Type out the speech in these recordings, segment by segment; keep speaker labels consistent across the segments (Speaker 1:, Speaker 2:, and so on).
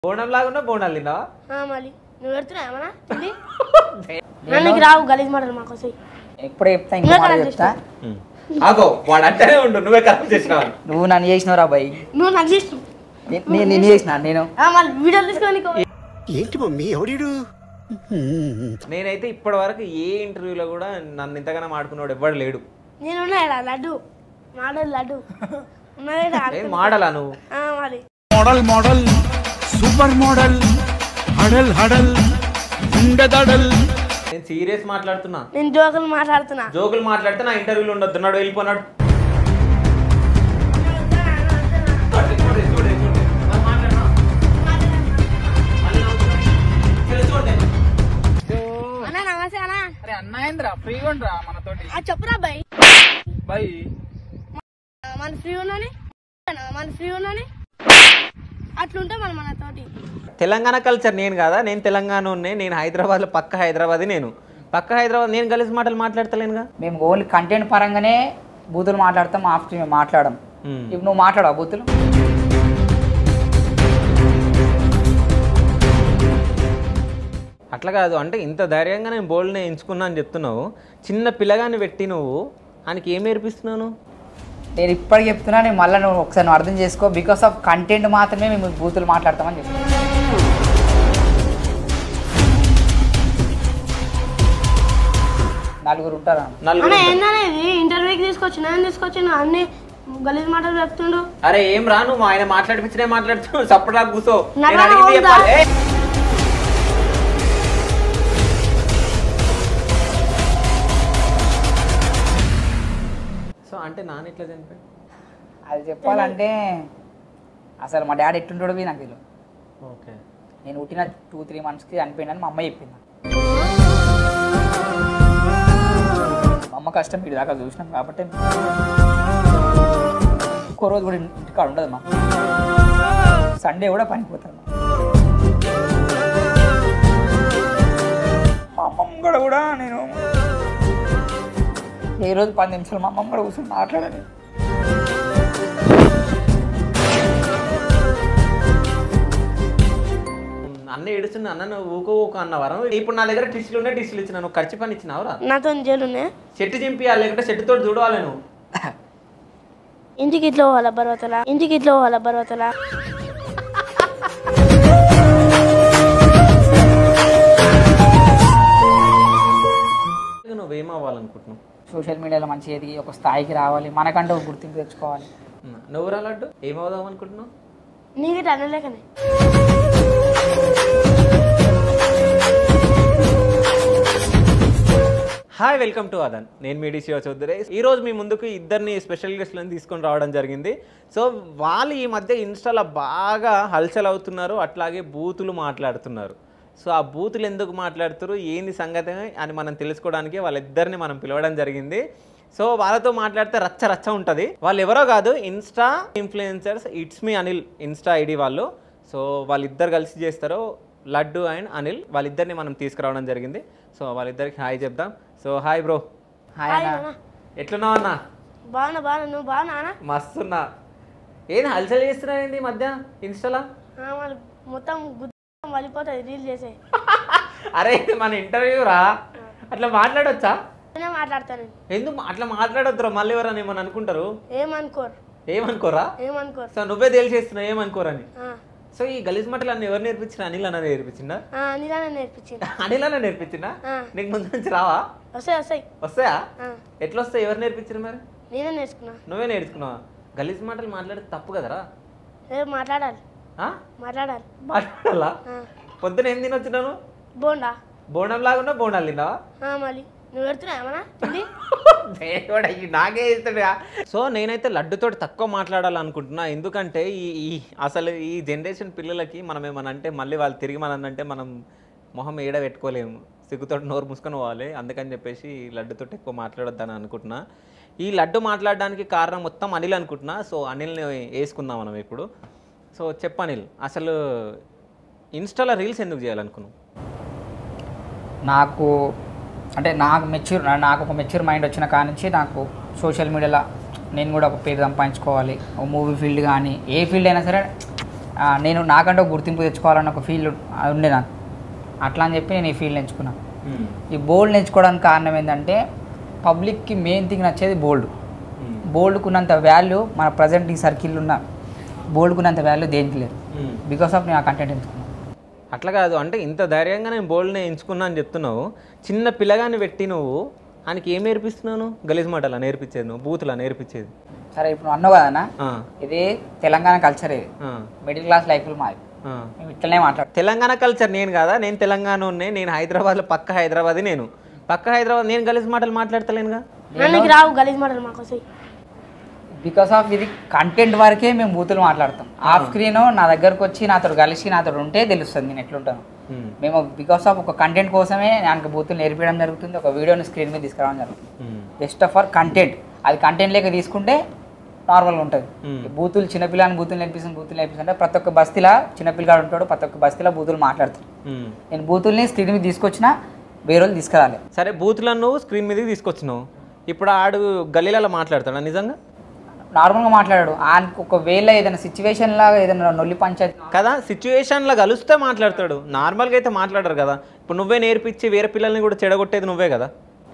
Speaker 1: బోనం లాగా బోనాలు తిన్నావా
Speaker 2: ఆ, మళ్ళీ నువ్వు పెడుతున్నావు ఏమన్నా తిండి నన్ను రావు గలీజ్ మాటలు మాకు వస్తాయి
Speaker 3: ఎప్పుడే చెప్తా ఇంకో మాట చెప్తా
Speaker 1: ఆగో వాడు అంటేనే ఉండు నువ్వే కరెక్ట్ చేసినావు
Speaker 3: నువ్వు నన్ను చేసినవురా బాయ్
Speaker 2: నువ్వు నాకు చేస్తావు
Speaker 3: నేను నేను చేసిన నేను
Speaker 2: ఆ, మళ్ళీ వీడియోలు తీసుకొని నీకు
Speaker 4: ఏంటి మమ్మీ ఎవడీడు
Speaker 1: నేనైతే ఇప్పటి వరకు ఏ ఇంటర్వ్యూలో కూడా నన్ను ఇంతగానో ఆడుకున్నాడు ఎవ్వడు లేడు
Speaker 2: నేను ఉన్నాయా లడ్డు మాడల్ లడ్డు ఉన్నాయా
Speaker 1: ఏం మాడలా నువ్వు
Speaker 2: మరి
Speaker 4: మోడల్ మోడల్ సూపర్ మోడల్ హడల్ హడల్ ఉండదడల్
Speaker 1: నేను సీరియస్ మాట్లాడుతున్నా
Speaker 2: నేను జోకులు మాట్లాడుతున్నా
Speaker 1: జోకులు మాట్లాడితే నా ఇంటర్వ్యూలో ఉండొద్దున్నాడు వెళ్ళిపోన్నాడు
Speaker 2: అన్న నమస్తే అన్న
Speaker 3: అరే అన్నాయంద్రా ఫ్రీగా ఉండరా మనతోటి
Speaker 2: ఆ చెప్పురా బాయ్
Speaker 3: బాయ్
Speaker 2: మన ఫ్రీ ఉన్నాని మన ఫ్రీ ఉన్నాని అట్లుంటే మన మనతోటి
Speaker 1: తెలంగాణ కల్చర్ నేను కాదా నేను తెలంగాణ ఉన్నాయి నేను హైదరాబాద్లో పక్క హైదరాబాద్ నేను పక్క హైదరాబాద్ నేను కలిసి మాటలు మాట్లాడతలేనుగా
Speaker 3: మేము ఓన్లీ కంటెంట్ పరంగానే బూతులు మాట్లాడతాం ఆఫ్టర్ మేము మాట్లాడడం
Speaker 1: మ్మ్.
Speaker 3: ఇప్పుడు నువ్వు మాట్లాడవా బూతులు
Speaker 1: అట్లా కాదు అంటే ఇంత ధైర్యంగా నేను బోల్డ్ని ఎంచుకున్నా అని చెప్తున్నావు చిన్న పిల్లగాన్ని పెట్టి నువ్వు ఆయనకి ఏం నేర్పిస్తున్నాను
Speaker 3: నేను ఇప్పటికి చెప్తున్నా నేను మళ్ళీ నువ్వు ఒకసారి నువ్వు అర్థం చేసుకో బికాస్ ఆఫ్ కంటెంట్ మాత్రమే మేము బూతులు మాట్లాడతామని చెప్తున్నా నలుగురు ఉంటారా
Speaker 2: అన్న
Speaker 1: నలుగురు
Speaker 2: ఏందన్నా ఇది ఇంటర్వ్యూకి తీసుకొచ్చిన ఏం తీసుకొచ్చిన అన్ని గలీజ్ మాటలు చెప్తుండు
Speaker 1: అరే ఏం రా నువ్వు ఆయన మాట్లాడిపించినే మాట్లాడుతున్నావు సప్పడా కూసో
Speaker 2: నాకు
Speaker 1: నేను అడిగింది
Speaker 2: ఉందా?
Speaker 1: చెప్పాలి. ఏయ్! సో అంటే నాన్న ఎట్లా చనిపోయాడు
Speaker 3: అది చెప్పాలంటే అసలు మా డాడీ ఎట్టుంటాడో నాకు తెలియదు
Speaker 1: ఓకే
Speaker 3: నేను పుట్టిన టూ త్రీ మంత్స్కి చనిపోయిందని మా అమ్మ చెప్పింది మా అమ్మ కష్టం వీడి దాకా చూసినాం కాబట్టి ఒక్కో రోజు కూడా ఇంటికాడ ఉండదు మా సండే కూడా పనిపోతారు మా మా అమ్మమ్మ కూడా కూడా నేను ఏ రోజు పది నిమిషాలు మా అమ్మమ్మ కూడా కూర్చొని మాట్లాడాలి
Speaker 1: అన్న ఏడుస్తున్నా అన్న నువ్వు ఊకో ఊకో అన్నవారం ఇప్పుడు నా దగ్గర టిష్యూలు ఉన్నాయి టిష్యూలు ఇచ్చిన నువ్వు ఖర్చు పని ఇచ్చినావురా
Speaker 2: నాతో జైలునే
Speaker 1: చెట్టు చింపియాలి లేకుంటే చెట్టుతో చూడవాలి నువ్వు
Speaker 2: ఇంటికి ఇట్లా పోవాలా పర్వతలా ఇంటికి ఇట్లా పోవాలా పర్వతలా
Speaker 1: నువ్వేం అవ్వాలనుకుంటున్నావు
Speaker 3: సోషల్ మీడియాలో మంచి ఎదిగి ఒక స్థాయికి రావాలి మనకంటే ఒక గుర్తింపు తెచ్చుకోవాలి
Speaker 1: నువ్వు రాలడ్డు ఏమవుదాం అనుకుంటున్నావు
Speaker 2: నీకు అనలేకనే
Speaker 1: హాయ్ వెల్కమ్ టు అదన్ నేను మీ డిసిఓ చౌదరి ఈ రోజు మీ ముందుకు ఇద్దరిని స్పెషల్ గెస్ట్లను తీసుకొని రావడం జరిగింది సో వాళ్ళు ఈ మధ్య ఇన్స్టాలో బాగా హల్చల్ అవుతున్నారు అట్లాగే బూతులు మాట్లాడుతున్నారు సో ఆ బూతులు ఎందుకు మాట్లాడుతారు ఏంది సంగతి అని మనం తెలుసుకోవడానికి వాళ్ళిద్దరిని మనం పిలవడం జరిగింది సో వాళ్ళతో మాట్లాడితే రచ్చ రచ్చ ఉంటుంది వాళ్ళు ఎవరో కాదు insta influencers it's me Anil insta ID వాళ్ళు సో వాళ్ళిద్దరు కలిసి చేస్తారు లడ్డు అండ్ అనిల్ వాళ్ళిద్దరిని మనం తీసుకురావడం జరిగింది సో వాళ్ళిద్దరికి హాయ్ చెప్దాం so hi bro
Speaker 3: hi
Speaker 2: hi
Speaker 3: అన్న
Speaker 2: అన్న
Speaker 1: ఎట్లున్నావు అన్న
Speaker 2: బాగున్నా బాగున్నా నువ్వు బాగున్నా అన్న
Speaker 1: మస్తున్నా ఏంది హల్చల్ చేస్తున్నావు ఏంది ఈ మధ్య ఇన్స్టాలా
Speaker 2: ఆ, మరి మొత్తం గుద్ద వలిపోతుంది రీల్ చేసే
Speaker 1: అరే ఇది మన ఇంటర్వ్యూ రా అట్లా మాట్లాడొచ్చా
Speaker 2: నేనే మాట్లాడతాను
Speaker 1: ఎందుకు మా- అట్లా మాట్లాడొద్దురా మళ్ళీ ఎవరని ఏమని అనుకుంటారు
Speaker 2: ఏమనుకోరు
Speaker 1: ఏమనుకోరా
Speaker 2: ఏమనుకోరు
Speaker 1: సో నువ్వే తెలిసేస్తున్నావు ఏమనుకోరని
Speaker 2: ఆ,
Speaker 1: సో ఈ గలీజ్ మాటలు అన్ని ఎవరు నేర్పించిన అనిల్ అన్న నేర్పించిందా
Speaker 2: ఆ, నీలానే నేర్పించింది
Speaker 1: అనిల్ అన్న నేర్పించిందా
Speaker 2: ఆ.
Speaker 1: నీకు ముందు నుంచి రావా
Speaker 2: వస్తాయి వస్తాయి
Speaker 1: వస్తాయా
Speaker 2: ఆ,
Speaker 1: ఎట్లా వస్తాయి ఎవరు నేర్పించారు మరి
Speaker 2: నేనే నేర్చుకున్నా
Speaker 1: నువ్వే నేర్చుకున్నావా గలీజ్ మాటలు మాట్లాడితే తప్పు కదరా
Speaker 2: రేపు మాట్లాడాలి
Speaker 1: ఆ?
Speaker 2: మాట్లాడాలి
Speaker 1: మాట్లాడాలా
Speaker 2: ఆ,
Speaker 1: పొద్దున ఏం తినొచ్చినాను
Speaker 2: బోండా
Speaker 1: బోనం లాగున్నా బోనాలు తిన్నావా
Speaker 2: ఆ, మళ్ళీ నువ్వు పెడుతున్నావు ఏమన్నా తిండి
Speaker 1: దేవుడా ఈ నాకే ఇస్తాడా సో నేనైతే లడ్డుతోటి తక్కువ మాట్లాడాలనుకుంటున్నా ఎందుకంటే ఈ ఈ అసలు ఈ జనరేషన్ పిల్లలకి మనం ఏమన్నా అంటే మళ్ళీ వాళ్ళు తిరిగి మనం అంటే మనం మొహం ఏడ పెట్టుకోలేము సిగ్గుతోటి నోరు మూసుకొని పోవాలి అందుకని చెప్పేసి ఈ లడ్డుతోటి ఎక్కువ మాట్లాడొద్దని అనుకుంటున్నా ఈ లడ్డు మాట్లాడడానికి కారణం మొత్తం అనిల్ అనుకుంటున్నా సో అనిల్ని వేసుకుందాం మనం ఇప్పుడు సో చెప్పు అనిల్ అసలు ఇన్స్టాలో రీల్స్ ఎందుకు చేయాలనుకున్నావు
Speaker 3: నాకు అంటే నాకు మెచ్యూర్ నాకు ఒక మెచ్యూర్ మైండ్ వచ్చిన కాడ నుంచి నాకు సోషల్ మీడియాలో నేను కూడా ఒక పేరు సంపాదించుకోవాలి ఒక మూవీ ఫీల్డ్ కానీ ఏ ఫీల్డ్ అయినా సరే ఆ, నేను నాకంటే ఒక గుర్తింపు తెచ్చుకోవాలన్న ఒక ఫీల్ ఉండే నాకు అట్లా అని చెప్పి నేను ఈ ఫీల్డ్ ఎంచుకున్నాను
Speaker 1: ఉమ్.
Speaker 3: ఈ బోల్డ్ ఎంచుకోవడానికి కారణం ఏంటంటే పబ్లిక్కి మెయిన్ థింగ్ నచ్చేది బోల్డ్
Speaker 1: ఉమ్.
Speaker 3: బోల్డ్కున్నంత వాల్యూ మన ప్రజెంట్ ఈ సర్కిల్ ఉన్న బోల్డ్కున్నంత వాల్యూ దేనికి లేదు
Speaker 1: ఉమ్.
Speaker 3: బికాస్ ఆఫ్ నేను ఆ కంటెంట్ ఎంచుకున్నాను
Speaker 1: అట్లా కాదు అంటే ఇంత ధైర్యంగా నేను బోల్డ్నే ఎంచుకున్నా అని చెప్తున్నావు చిన్న పిల్లగాన్ని పెట్టి నువ్వు ఆయనకి ఏం నేర్పిస్తున్నాను గలీజ్ మాటలా నేర్పించేది నువ్వు బూతులా నేర్పించేది
Speaker 3: సరే ఇప్పుడు నువ్వు అన్నావు కదన్నా
Speaker 1: ఆ,
Speaker 3: ఇది తెలంగాణ కల్చర్ ఇది
Speaker 1: ఆ,
Speaker 3: మిడిల్ క్లాస్ లైఫ్లో మాది
Speaker 1: ఆ.
Speaker 3: మేము ఇట్లనే మాట్లాడు
Speaker 1: తెలంగాణ కల్చర్ నేను కాదా నేను తెలంగాణ ఉన్నే నేను హైదరాబాద్లో పక్క హైదరాబాద్ నేను పక్క హైదరాబాద్ నేను గలీజ్ మాటలు మాట్లాడతలేనుగా
Speaker 2: నాకు రావు గలీజ్ మాటలు మాకు వస్తాయి
Speaker 3: బికాస్ ఆఫ్ ఇది కంటెంట్ వరకే మేము బూతులు మాట్లాడతాం ఆఫ్ స్క్రీన్ నా దగ్గరకు వచ్చి నాతో కలిసి నాతో ఉంటే తెలుస్తుంది నేను ఎట్లుంటాను
Speaker 1: ఉమ్,
Speaker 3: మేము బికాస్ ఆఫ్ ఒక కంటెంట్ కోసమే నాకు బూతులు నేర్పించడం జరుగుతుంది ఒక వీడియోని స్క్రీన్ మీద తీసుకురావడం జరుగుతుంది
Speaker 1: ఉమ్,
Speaker 3: జస్ట్ ఫర్ కంటెంట్ అది కంటెంట్ లేక తీసుకుంటే నార్మల్గా ఉంటుంది
Speaker 1: Hmm.
Speaker 3: ఈ బూతులు చిన్నపిల్లని బూతులు నేర్పిస్తుంది బూతులు నేర్పిస్తుంటే ప్రతి ఒక్క బస్తీలా చిన్నపిల్లగాడు ఉంటాడు ప్రతి ఒక్క బస్తీలో బూతులు మాట్లాడుతాడు
Speaker 1: ఉమ్.
Speaker 3: నేను బూతుల్ని స్క్రీన్ మీద తీసుకొచ్చినా వేరే వాళ్ళు తీసుకురాలి
Speaker 1: సరే బూత్లను నువ్వు స్క్రీన్ మీదకి తీసుకొచ్చినావు ఇప్పుడు ఆడు గల్లీలలో మాట్లాడతాడా నిజంగా
Speaker 3: నార్మల్గా మాట్లాడాడు ఆయనకు ఒకవేళ ఏదైనా సిచ్యువేషన్ లాగా ఏదైనా నొల్లి పంచాయతీ
Speaker 1: కదా సిచ్యువేషన్లో కలిస్తే మాట్లాడతాడు నార్మల్గా అయితే మాట్లాడరు కదా ఇప్పుడు నువ్వే నేర్పించి వేరే పిల్లల్ని కూడా చెడగొట్టేది నువ్వే కదా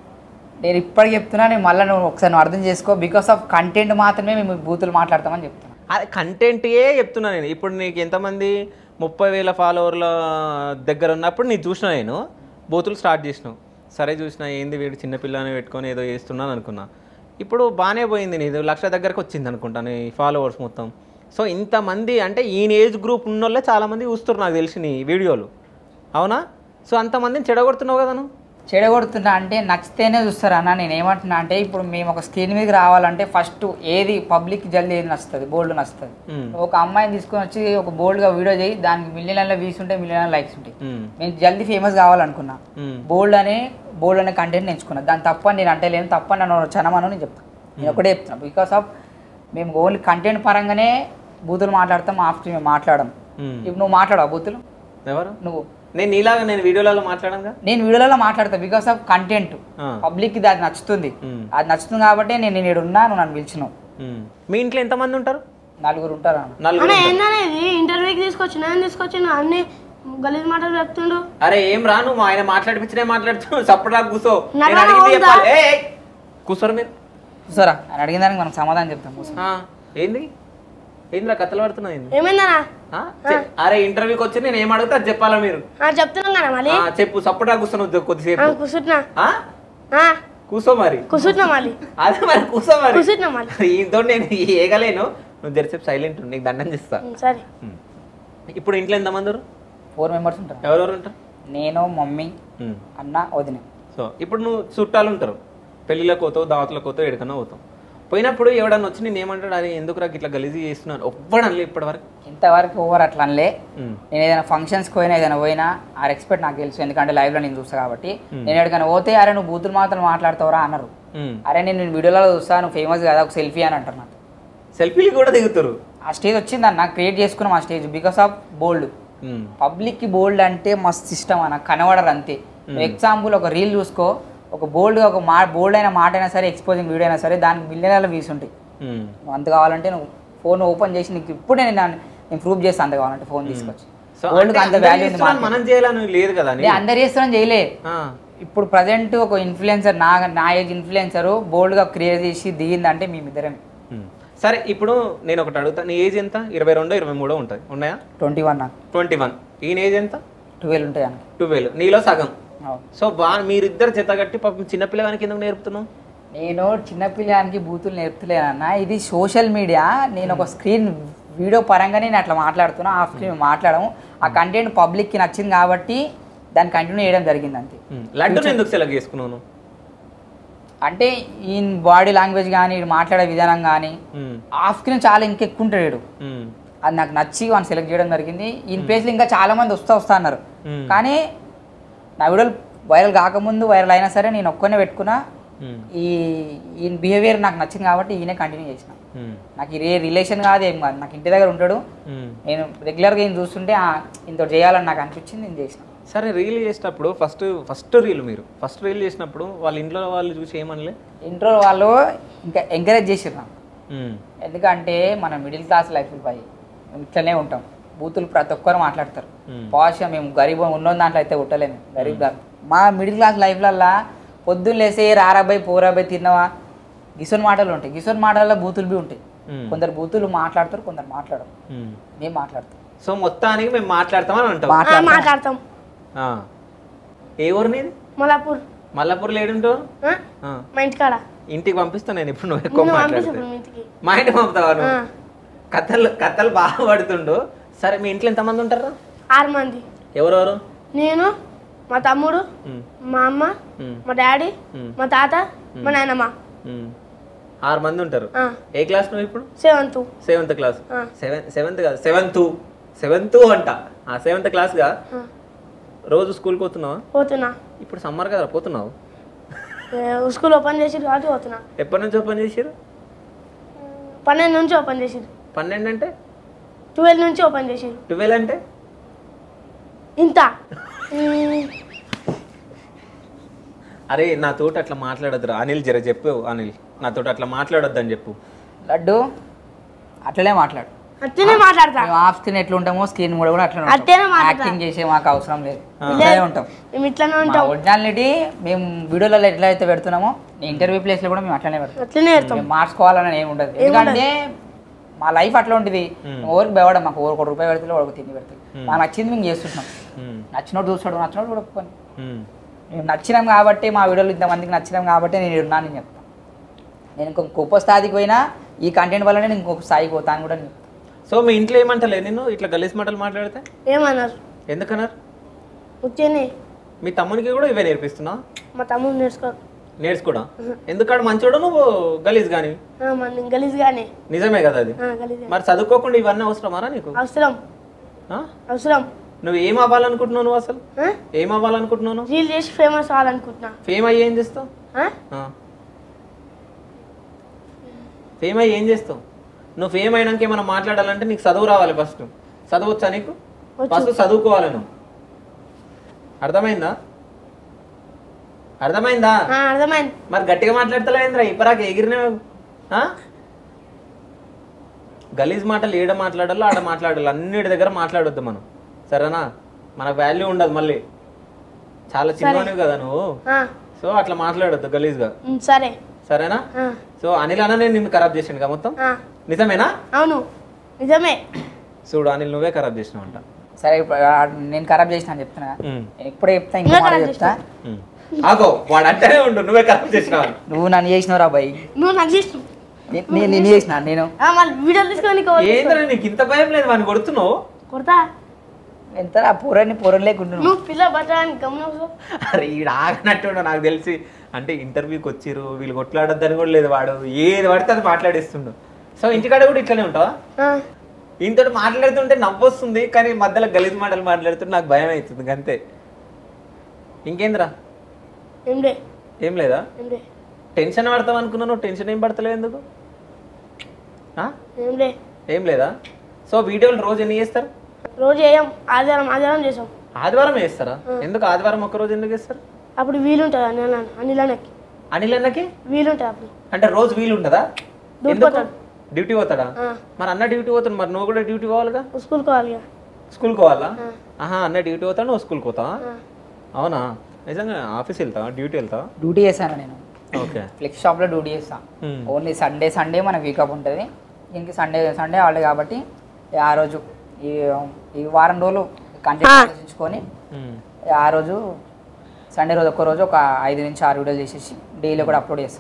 Speaker 3: నేను ఇప్పటికి చెప్తున్నా నేను మళ్ళీ నువ్వు ఒకసారి నువ్వు అర్థం చేసుకో బికాస్ ఆఫ్ కంటెంట్ మాత్రమే మేము బూతులు మాట్లాడతామని చెప్తున్నా
Speaker 1: అది కంటెంటే చెప్తున్నా నేను ఇప్పుడు నీకు ఎంతమంది ముప్పై వేల ఫాలోవర్ల దగ్గర ఉన్నప్పుడు నీకు చూసిన నేను బూతులు స్టార్ట్ చేసినావు సరే చూసిన ఏంది వీడు చిన్నపిల్లని పెట్టుకొని ఏదో చేస్తున్నాను అనుకున్నా ఇప్పుడు బాగానే పోయింది నీది లక్ష దగ్గరకు వచ్చింది అనుకుంటాను ఈ ఫాలోవర్స్ మొత్తం సో ఇంతమంది అంటే ఈయన ఏజ్ గ్రూప్ ఉన్నోళ్ళే చాలామంది చూస్తారు నాకు తెలిసి నీ వీడియోలు అవునా సో అంతమందిని చెడగొడుతున్నావు కదా నువ్వు
Speaker 3: చెడగొడుతున్నా అంటే నచ్చితేనే చూస్తారు అన్న నేను ఏమంటున్నా అంటే ఇప్పుడు మేము ఒక స్క్రీన్ మీదకి రావాలంటే ఫస్ట్ ఏది పబ్లిక్ జల్దీ ఏది నచ్చుతుంది బోల్డ్ నచ్చుతుంది
Speaker 1: మ్మ్.
Speaker 3: నువ్వు ఒక అమ్మాయిని తీసుకొని వచ్చి ఒక బోల్డ్గా వీడియో చేయి దానికి మిలియన్ల వ్యూస్ ఉంటాయి మిలియన్ లైక్స్ ఉంటాయి
Speaker 1: మ్మ్.
Speaker 3: మేము జల్దీ ఫేమస్ కావాలనుకున్నా
Speaker 1: మ్మ్.
Speaker 3: బోల్డ్ అనే బోల్డ్ అనే కంటెంట్ ఎంచుకున్నా దాని తప్ప నేను అంటే లేను తప్ప నన్ను చనమను నేను చెప్తాను నేను ఒకటే చెప్తున్నా బికాస్ ఆఫ్ మేము ఓన్లీ కంటెంట్ పరంగానే బూతులు మాట్లాడతాం ఆఫ్టర్ మేము మాట్లాడడం
Speaker 1: మ్మ్.
Speaker 3: ఇప్పుడు నువ్వు మాట్లాడవు బూతులు
Speaker 1: ఎవరు
Speaker 3: నువ్వు
Speaker 1: నేను నీలాగా నేను వీడియోలలో మాట్లాడనుగా
Speaker 3: నేను వీడియోలలో మాట్లాడతా బికాస్ ఆఫ్ కంటెంట్
Speaker 1: ఆ.
Speaker 3: పబ్లిక్ కి అది నచ్చుతుంది
Speaker 1: మ్మ్.
Speaker 3: అది నచ్చుతుంది కాబట్టి నేను నేను ఉన్నా నువ్వు నన్ను పిలిచినావు
Speaker 1: మ్మ్. మీ ఇంట్లో ఎంతమంది ఉంటారు
Speaker 3: నలుగురు ఉంటారు అన్న
Speaker 1: నలుగురు
Speaker 2: అన్న
Speaker 1: ఉంటారు.
Speaker 2: ఏందనేది ఇంటర్వ్యూకి తీసుకొచ్చిన నేను తీసుకొచ్చిన అన్ని గలీజ్ మాటలు చెప్తుండు
Speaker 1: అరే ఏం రా నువ్వు ఆయన మాట్లాడిపించినే మాట్లాడుతున్నావు సపడా కూసో
Speaker 2: నాకు
Speaker 1: నేను అడిగింది
Speaker 2: ఉందా?
Speaker 1: చెప్పాలి ఏయ్, ఏయ్. కూసోరు మీరు
Speaker 3: చూసారా ఆయన అడిగిన దానికి మనం సమాధానం చెప్తాం కూర్చో.
Speaker 1: ఆ, ఏంది ఏంది కథలు పడుతున్నావు ఏంది
Speaker 2: ఏమైందన్నా
Speaker 1: ఆ? చె- అరే ఇంటర్వ్యూకి వచ్చి నేను ఏం అడిగితే అది చెప్పాలా మీరు
Speaker 2: ఆ, చెప్తున్నాం కదా మళ్ళీ
Speaker 1: ఆ, చెప్పు సపడా కూర్చొని వద్దు కొద్దిసేపు
Speaker 2: కూర్చుంటున్నా
Speaker 1: ఆ?
Speaker 2: ఆ,
Speaker 1: కూసో మరి
Speaker 2: కూర్చుంటున్నా మళ్ళీ
Speaker 1: అదే మరి కూసో మరి
Speaker 2: కూర్చుంటున్నా మళ్ళీ
Speaker 1: ఈతో నేను ఏగలేను నువ్వు జరిసేపు సైలెంట్ నీకు దండం చేస్తా
Speaker 2: ఉం, సరే
Speaker 1: ఉమ్. ఇప్పుడు ఇంట్లో ఎంతమంది ఉన్నారు?
Speaker 3: ఫోర్ మెంబర్స్ ఉంటారు
Speaker 1: ఎవరెవరు ఉంటారు
Speaker 3: నేను మమ్మీ
Speaker 1: ఉమ్.
Speaker 3: అన్న వదిన
Speaker 1: సో ఇప్పుడు నువ్వు చుట్టాలు ఉంటారు పెళ్ళిళ్ళకి పోతావు దావతులకు పోతావు ఎక్కడికన్నా పోతావు పోయినప్పుడు ఎవడన్నా వచ్చి నేను ఏమంటాడు అది ఎందుకు నాకు ఇట్లా గలీజీ చేస్తున్నాను ఒవ్వడనలే ఇప్పటివరకు
Speaker 3: ఇంతవరకు ఓవర్ అట్లా అనలే
Speaker 1: ఉమ్.
Speaker 3: నేను ఏదైనా ఫంక్షన్స్కి పోయినా ఏదైనా పోయినా ఆ రెస్పెక్ట్ నాకు తెలుసు ఎందుకంటే లైవ్లో నేను చూస్తా కాబట్టి నేను ఎక్కడికైనా పోతే అరే నువ్వు బూతులు మాత్రం మాట్లాడతావురా అన్నారు
Speaker 1: ఉమ్.
Speaker 3: అరే నేను నేను వీడియోలో చూస్తా నువ్వు ఫేమస్ కదా ఒక సెల్ఫీ అని అంటారు నాకు
Speaker 1: సెల్ఫీలు కూడా దిగుతారు
Speaker 3: ఆ స్టేజ్ వచ్చింది అన్న క్రియేట్ చేసుకున్నాం ఆ stage because of bold
Speaker 1: um.
Speaker 3: పబ్లిక్కి బోల్డ్ అంటే మస్తు ఇష్టం అన్న కనబడరు అంతే ఎగ్జాంపుల్ ఒక రీల్ చూసుకో ఒక బోల్డ్గా ఒక మా బోల్డ్ అయిన మాట అయినా సరే ఎక్స్పోజింగ్ వీడియో అయినా సరే దానికి మిలియన్ల వ్యూస్ ఉంటాయి
Speaker 1: ఉమ్.
Speaker 3: నువ్వు అంత కావాలంటే నువ్వు ఫోన్ ఓపెన్ చేసి నీకు ఇప్పుడే నేను దాన్ని- నేను ప్రూవ్ చేస్తాను అంత కావాలంటే ఫోన్ తీసుకొచ్చి
Speaker 1: సో
Speaker 3: గోల్డ్
Speaker 1: అంటే
Speaker 3: అంత
Speaker 1: అందరూ
Speaker 3: వాల్యూ ఉంది
Speaker 1: చేస్తున్నారు, మనం చేయాలని లేదు కదా అని.
Speaker 3: నేను అందరు చేస్తున్నాను చేయలే
Speaker 1: ఆ.
Speaker 3: ఇప్పుడు ప్రజెంట్ ఒక ఇన్ఫ్లుయెన్సర్ నా నా ఏజ్ ఇన్ఫ్లుయెన్సర్ బోల్డ్గా క్రియేట్ చేసి దిగిందంటే మేమిద్దరం
Speaker 1: ఉమ్. సరే ఇప్పుడు నేను ఒకటి అడుగుతా నీ ఏజ్ ఎంత ఇరవై రెండో ఇరవై మూడో ఉంటుంది ఉన్నాయా
Speaker 3: ట్వంటీ వన్ నాకు
Speaker 1: ట్వంటీ వన్ ఈయన ఏజ్ ఎంత
Speaker 3: ట్వెల్వ్ ఉంటాయి అని
Speaker 1: ట్వెల్వ్ నీలో సగం సో బా మీరిద్దరు జత కట్టి పాపం చిన్నపిల్లగానికి ఎందుకు నేర్పుతున్నావు
Speaker 3: నేను చిన్నపిల్లానికి బూతులు నేర్పుతలేనన్న ఇది సోషల్ మీడియా నేను ఒక స్క్రీన్ వీడియో పరంగానే నేను అట్లా మాట్లాడుతున్నా ఆ స్క్రీన్ మాట్లాడము ఆ కంటెంట్ పబ్లిక్కి నచ్చింది కాబట్టి దాన్ని కంటిన్యూ చేయడం జరిగింది అంతే
Speaker 1: ఉమ్. లడ్డూని ఎందుకు సెలెక్ట్ చేసుకున్నావు నువ్వు?
Speaker 3: అంటే ఈయన బాడీ లాంగ్వేజ్ కానీ ఈయన మాట్లాడే విధానం కానీ
Speaker 1: ఉమ్.
Speaker 3: ఆఫ్ స్క్రీన్ చాలా ఇంకెక్కువ ఉంటాడు వీడు.
Speaker 1: ఉమ్.
Speaker 3: అది నాకు నచ్చి వాడిని సెలెక్ట్ చేయడం జరిగింది ఈయన ప్లేస్లో ఇంకా చాలా మంది వస్తా వస్తా అన్నారు
Speaker 1: Hmm.
Speaker 3: కానీ నా వీడియోలు వైరల్ కాకముందు వైరల్ అయినా సరే నేను ఒక్కనే పెట్టుకున్నా
Speaker 1: ఉమ్.
Speaker 3: ఈ ఈయన బిహేవియర్ నాకు నచ్చింది కాబట్టి ఈయనే కంటిన్యూ చేసిన
Speaker 1: ఉమ్.
Speaker 3: నాకు ఇది రిలేషన్ కాదు ఏం కాదు నాకు ఇంటి దగ్గర ఉంటాడు
Speaker 1: ఉమ్.
Speaker 3: నేను రెగ్యులర్గా ఈయన చూస్తుంటే ఆ, ఇంత చేయాలని నాకు అనిపించింది నేను చేసిన
Speaker 1: సరే రీల్ చేసేటప్పుడు ఫస్ట్ ఫస్ట్ రీల్ మీరు ఫస్ట్ రీల్ చేసినప్పుడు వాళ్ళ ఇంట్లో వాళ్ళు చూసి ఏమనలే
Speaker 3: ఇంట్లో వాళ్ళు ఇంకా ఎంకరేజ్ చేసారు నాకు
Speaker 1: ఉమ్.
Speaker 3: ఎందుకంటే మన మిడిల్ క్లాస్ లైఫ్ పై ఇట్లనే ఉంటాం బూతులు ప్రతి ఒక్కరు మాట్లాడతారు
Speaker 1: Hmm.
Speaker 3: పాష్ మేము గరీబ్ ఉన్న దాంట్లో అయితే కొట్టలేము గరీబ్ దాంట్లో మా మిడిల్ క్లాస్ లైఫ్లల్లా పొద్దున్న లేసి రారాబాయ్ పోరాబాయ్ తిన్నావా గిసోన్ మాటలు ఉంటాయి గిసోన్ మాటల్లో బూతులు బి ఉంటాయి
Speaker 1: Hmm.
Speaker 3: కొందరు బూతులు మాట్లాడతారు కొందరు మాట్లాడరు
Speaker 1: ఉమ్.
Speaker 3: మేము మాట్లాడతాం
Speaker 1: సో మొత్తానికి మేము మాట్లాడతామని అంటాం
Speaker 2: ఆ,
Speaker 3: మాట్లాడతాం
Speaker 2: మాట్లాడతాం
Speaker 1: ఆ. ఏ ఊరు నీది
Speaker 2: మలాపూర్
Speaker 1: మల్లాపూర్లో ఏడుంటావు
Speaker 2: ఆ?
Speaker 1: ఆ.
Speaker 2: మా ఇంటికాడ
Speaker 1: ఇంటికి పంపిస్తాను నేను ఇప్పుడు నువ్వు ఎక్కువ
Speaker 2: నువ్వు
Speaker 1: మాట్లాడితే
Speaker 2: పంపిస్తావు మీ ఇంటికి
Speaker 1: మా ఇంటికి పంపుతావా నువ్వు
Speaker 2: ఆ.
Speaker 1: కథలు కథలు బాగా పడుతుండు సరే మీ ఇంట్లో ఎంతమంది ఉంటారు
Speaker 2: ఆరు మంది
Speaker 1: ఎవరెవరు
Speaker 2: నేను మా తమ్ముడు
Speaker 1: ఉమ్,
Speaker 2: మా అమ్మ
Speaker 1: ఉమ్,
Speaker 2: మా డాడీ
Speaker 1: ఉమ్,
Speaker 2: మా తాత మా నాయనమ్మ
Speaker 1: ఉమ్. ఆరు మంది ఉంటారు
Speaker 2: ఆ,
Speaker 1: ఏ క్లాస్ నువ్వు ఇప్పుడు
Speaker 2: సెవెంత్
Speaker 1: సెవెంత్ క్లాస్
Speaker 2: ఆ.
Speaker 1: సెవెన్ సెవెంత్ కాదు సెవెంత్ సెవెంత్ అంట ఆ సెవెంత్ క్లాస్గా
Speaker 2: ఆ,
Speaker 1: రోజు స్కూల్కి పోతున్నావా
Speaker 2: పోతున్నా
Speaker 1: ఇప్పుడు సమ్మర్ కదా పోతున్నావు
Speaker 2: ఏ, స్కూల్ ఓపెన్ చేసిరు కాబట్టి పోతున్నా
Speaker 1: ఎప్పటి నుంచి ఓపెన్ చేసారు
Speaker 2: పన్నెండు నుంచి ఓపెన్ చేసిరు
Speaker 1: పన్నెండు అంటే
Speaker 2: ట్వెల్వ్ నుంచి ఓపెన్ చేసిరు
Speaker 1: ట్వెల్వ్ అంటే
Speaker 2: ఇంత ఉమ్,
Speaker 1: అరే నా తోట అట్లా మాట్లాడొద్దురా అనిల్ జర చెప్పు అనిల్ నాతోటి అట్లా మాట్లాడొద్దని చెప్పు
Speaker 3: లడ్డు అట్లనే మాట్లాడు
Speaker 2: అట్లనే మాట్లాడతా
Speaker 3: మేము ఆఫ్ స్క్రీన్ ఎట్లా ఉంటామో స్క్రీన్ కూడా కూడా అట్లా
Speaker 2: అట్లనే మాట్లాడతా.
Speaker 3: యాక్టింగ్ చేసే మాకు అవసరం లేదు ఇట్లానే ఉంటాం
Speaker 2: మేము ఇట్లనే
Speaker 3: మా
Speaker 2: ఉంటాం
Speaker 3: ఒరిజినాలిటీ మేము వీడియోలలో ఎట్లా అయితే పెడుతున్నామో ఇంటర్వ్యూ ప్లేస్ లో కూడా మేము అట్లనే పెడతాం
Speaker 2: అట్లనే పెడతాం
Speaker 3: మేము మార్చుకోవాలని ఏమి ఉండదు ఎందుకంటే మా లైఫ్ అట్లా ఉంటుంది ఎవరికి బెవడం మాకు ఒక రూపాయి పెడితే ఒక తిండి పెడతాయి మాకు నచ్చింది మేము చేస్తుంటాం
Speaker 1: ఉమ్,
Speaker 3: నచ్చినోడు చూస్తాడు నచ్చినోడు కూడా ఒప్పుకొని
Speaker 1: ఉమ్,
Speaker 3: మేము నచ్చినాం కాబట్టి మా వీడియోలు ఇంతమందికి నచ్చినాం కాబట్టి నేను ఉన్నాను నేను చెప్తాను నేను ఇంకొక గొప్ప స్థాయికి పోయినా ఈ కంటెంట్ వల్లనే నేను ఇంకొక స్థాయికి పోతాను కూడా నేను చెప్తాను.
Speaker 1: సో మీ ఇంట్లో ఏమంటలే నిన్ను ఇట్లా గలీస్ మాటలు మాట్లాడితే
Speaker 2: ఏమన్నారు
Speaker 1: ఎందుకన్నారు
Speaker 2: ఉత్తేనే
Speaker 1: మీ తమ్మునికి కూడా ఇవే నేర్పిస్తున్నావు
Speaker 2: మా తమ్ముడు నేర్చుకో
Speaker 1: నేర్చుకోడా ఎందుకాడు మంచోడు నువ్వు గలీజ్ కానీ
Speaker 2: ఆ, మన గలీజ్గానే
Speaker 1: నిజమే కదా అది
Speaker 2: ఆ, గలీజ్
Speaker 1: మరి చదువుకోకుండా ఇవన్నీ అవసరమారా నీకు
Speaker 2: అవసరం
Speaker 1: ఆ?
Speaker 2: అవసరం
Speaker 1: నువ్వు ఏం అవ్వాలనుకుంటున్నావు నువ్వు అసలు
Speaker 2: ఆ?
Speaker 1: ఏం అవ్వాలనుకుంటున్నావు నువ్వు?
Speaker 2: రీల్ చేసి ఫేమస్ అవ్వాలనుకుంటున్నా
Speaker 1: ఫేమ్ అయ్యి ఏం చేస్తావు
Speaker 2: ఆ?
Speaker 1: ఆ. ఫేమ్ అయ్యి ఏం చేస్తావు నువ్వు ఫేమ్ అయినాక ఏమైనా మాట్లాడాలంటే నీకు చదువు రావాలి ఫస్ట్ చదవచ్చా నీకు
Speaker 2: వచ్చు.
Speaker 1: ఫస్ట్ చదువుకోవాలి నువ్వు అర్థమైందా అర్థమైందా
Speaker 2: ఆ, అర్థమైంది
Speaker 1: మరి గట్టిగా మాట్లాడతలేంద్రా ఇప్పరాక ఎగిరిన గలీజ్ మాటలు ఏడ మాట్లాడాలో ఆడ మాట్లాడాలి అన్నిటి దగ్గర మాట్లాడొద్దు మనం సరేనా మనకు వాల్యూ ఉండదు మళ్ళీ చాలా చిన్నవానివి కదా నువ్వు
Speaker 2: ఆ,
Speaker 1: సో అట్లా మాట్లాడొద్దు గలీజ్గా
Speaker 2: ఉమ్, సరే
Speaker 1: సరేనా
Speaker 2: ఆ,
Speaker 1: సో అనిల్ అన్న నేను నిన్ను ఖరాబ్ చేసిండు కదా మొత్తం
Speaker 2: ఆ,
Speaker 1: నిజమేనా
Speaker 2: అవును నిజమే
Speaker 1: చూడు అనిల్ నువ్వే ఖరాబ్ చేసినావు అంట
Speaker 3: సరే ఇప్పుడు ఆ నేను ఖరాబ్ చేసిన అని చెప్తున్నా
Speaker 1: ఉమ్,
Speaker 3: నేను ఇప్పుడే చెప్తా ఇంకో
Speaker 2: నువ్వే
Speaker 3: మాట
Speaker 2: ఖరాబ్
Speaker 3: చెప్తా
Speaker 1: ఉమ్. ఆగో వాడు అంటేనే ఉండు నువ్వే ఖరాబ్ చేసినావు అని.
Speaker 3: నువ్వు నన్ను చేసినావు రా బాయ్
Speaker 2: నువ్వు నాకు చేసిన
Speaker 3: నేను నిన్ను చేసిన నేను
Speaker 2: మళ్ళీ వీడియోలు తీసుకొని నీకు
Speaker 1: ఏంద్రా నీకు ఇంత భయం లేదు వాడిని కొడుతున్నావు
Speaker 2: కొడతా
Speaker 3: ఎంత ఆ పూరని పూరం లేకుండా
Speaker 2: నువ్వు పిల్ల బట్టడానికి గమనం
Speaker 1: అరే ఈడు ఆగనట్టు నాకు తెలిసి అంటే ఇంటర్వ్యూకి వచ్చిర్రు వీళ్ళు కొట్లాడొద్దని కూడా లేదు వాడు ఏది పడితే అది మాట్లాడేస్తుండు సో ఇంటికాడ కూడా ఇట్లనే ఉంటావా ఇంతటి మాట్లాడుతుంటే నవ్వు వస్తుంది కానీ మధ్యలో గలీజ్ మాటలు మాట్లాడుతుంటే నాకు భయం అవుతుంది అంతే ఇంకేంద్రా
Speaker 2: ఏండే
Speaker 1: ఏం లేదా
Speaker 2: ఏండే
Speaker 1: టెన్షన్ పడతావు అనుకున్నాను టెన్షన్ ఏం పడతలేవు ఎందుకు ఆ?
Speaker 2: ఏండే
Speaker 1: ఏం లేదా సో వీడియోలు రోజు ఎన్ని చేస్తారు
Speaker 2: రోజు వేయం ఆదివారం ఆదివారం చేసాం
Speaker 1: ఆదివారం వేస్తారా ఎందుకు ఆదివారం ఒక్క రోజు ఎందుకు వేస్తారు
Speaker 2: అప్పుడు వీలుంటుంది అనిల్ అనిల్ అన్నకి
Speaker 1: అనిల్ అన్నకి
Speaker 2: వీలుంటుంది అప్పుడు
Speaker 1: అంటే రోజు వీలు ఉంటుందా
Speaker 2: డ్యూటీ
Speaker 1: ఎందుకు
Speaker 2: పోతాడు.
Speaker 1: డ్యూటీ పోతాడా
Speaker 2: ఆ,
Speaker 1: మరి అన్న డ్యూటీ పోతాడు మరి నువ్వు కూడా డ్యూటీ పోవాలిగా
Speaker 2: స్కూల్కి పోవాలి ఇక.
Speaker 1: స్కూల్కి పోవాలా
Speaker 2: ఆ.
Speaker 1: ఆహా అన్న డ్యూటీ పోతాడు నువ్వు స్కూల్కి పోతావా
Speaker 2: ఆ.
Speaker 1: అవునా నిజంగా ఆఫీస్ వెళ్తావా డ్యూటీ వెళ్తావా
Speaker 3: డ్యూటీ చేశాను నేను
Speaker 1: ఓకే
Speaker 3: ఫ్లెక్స్ షాప్లో డ్యూటీ చేస్తాను
Speaker 1: Hmm.
Speaker 3: ఓన్లీ సండే సండే మనకు వీకప్ ఉంటుంది దీనికి సండే సండే హాలిడే కాబట్టి ఆ రోజు ఈ ఈ వారం రోజులు కంటెంట్ చూసుకొని ఆ రోజు సండే రోజు ఒక్క రోజు ఒక ఐదు నుంచి ఆరు వీడియోలు చేసేసి డైలీ కూడా అప్లోడ్ చేస్తాం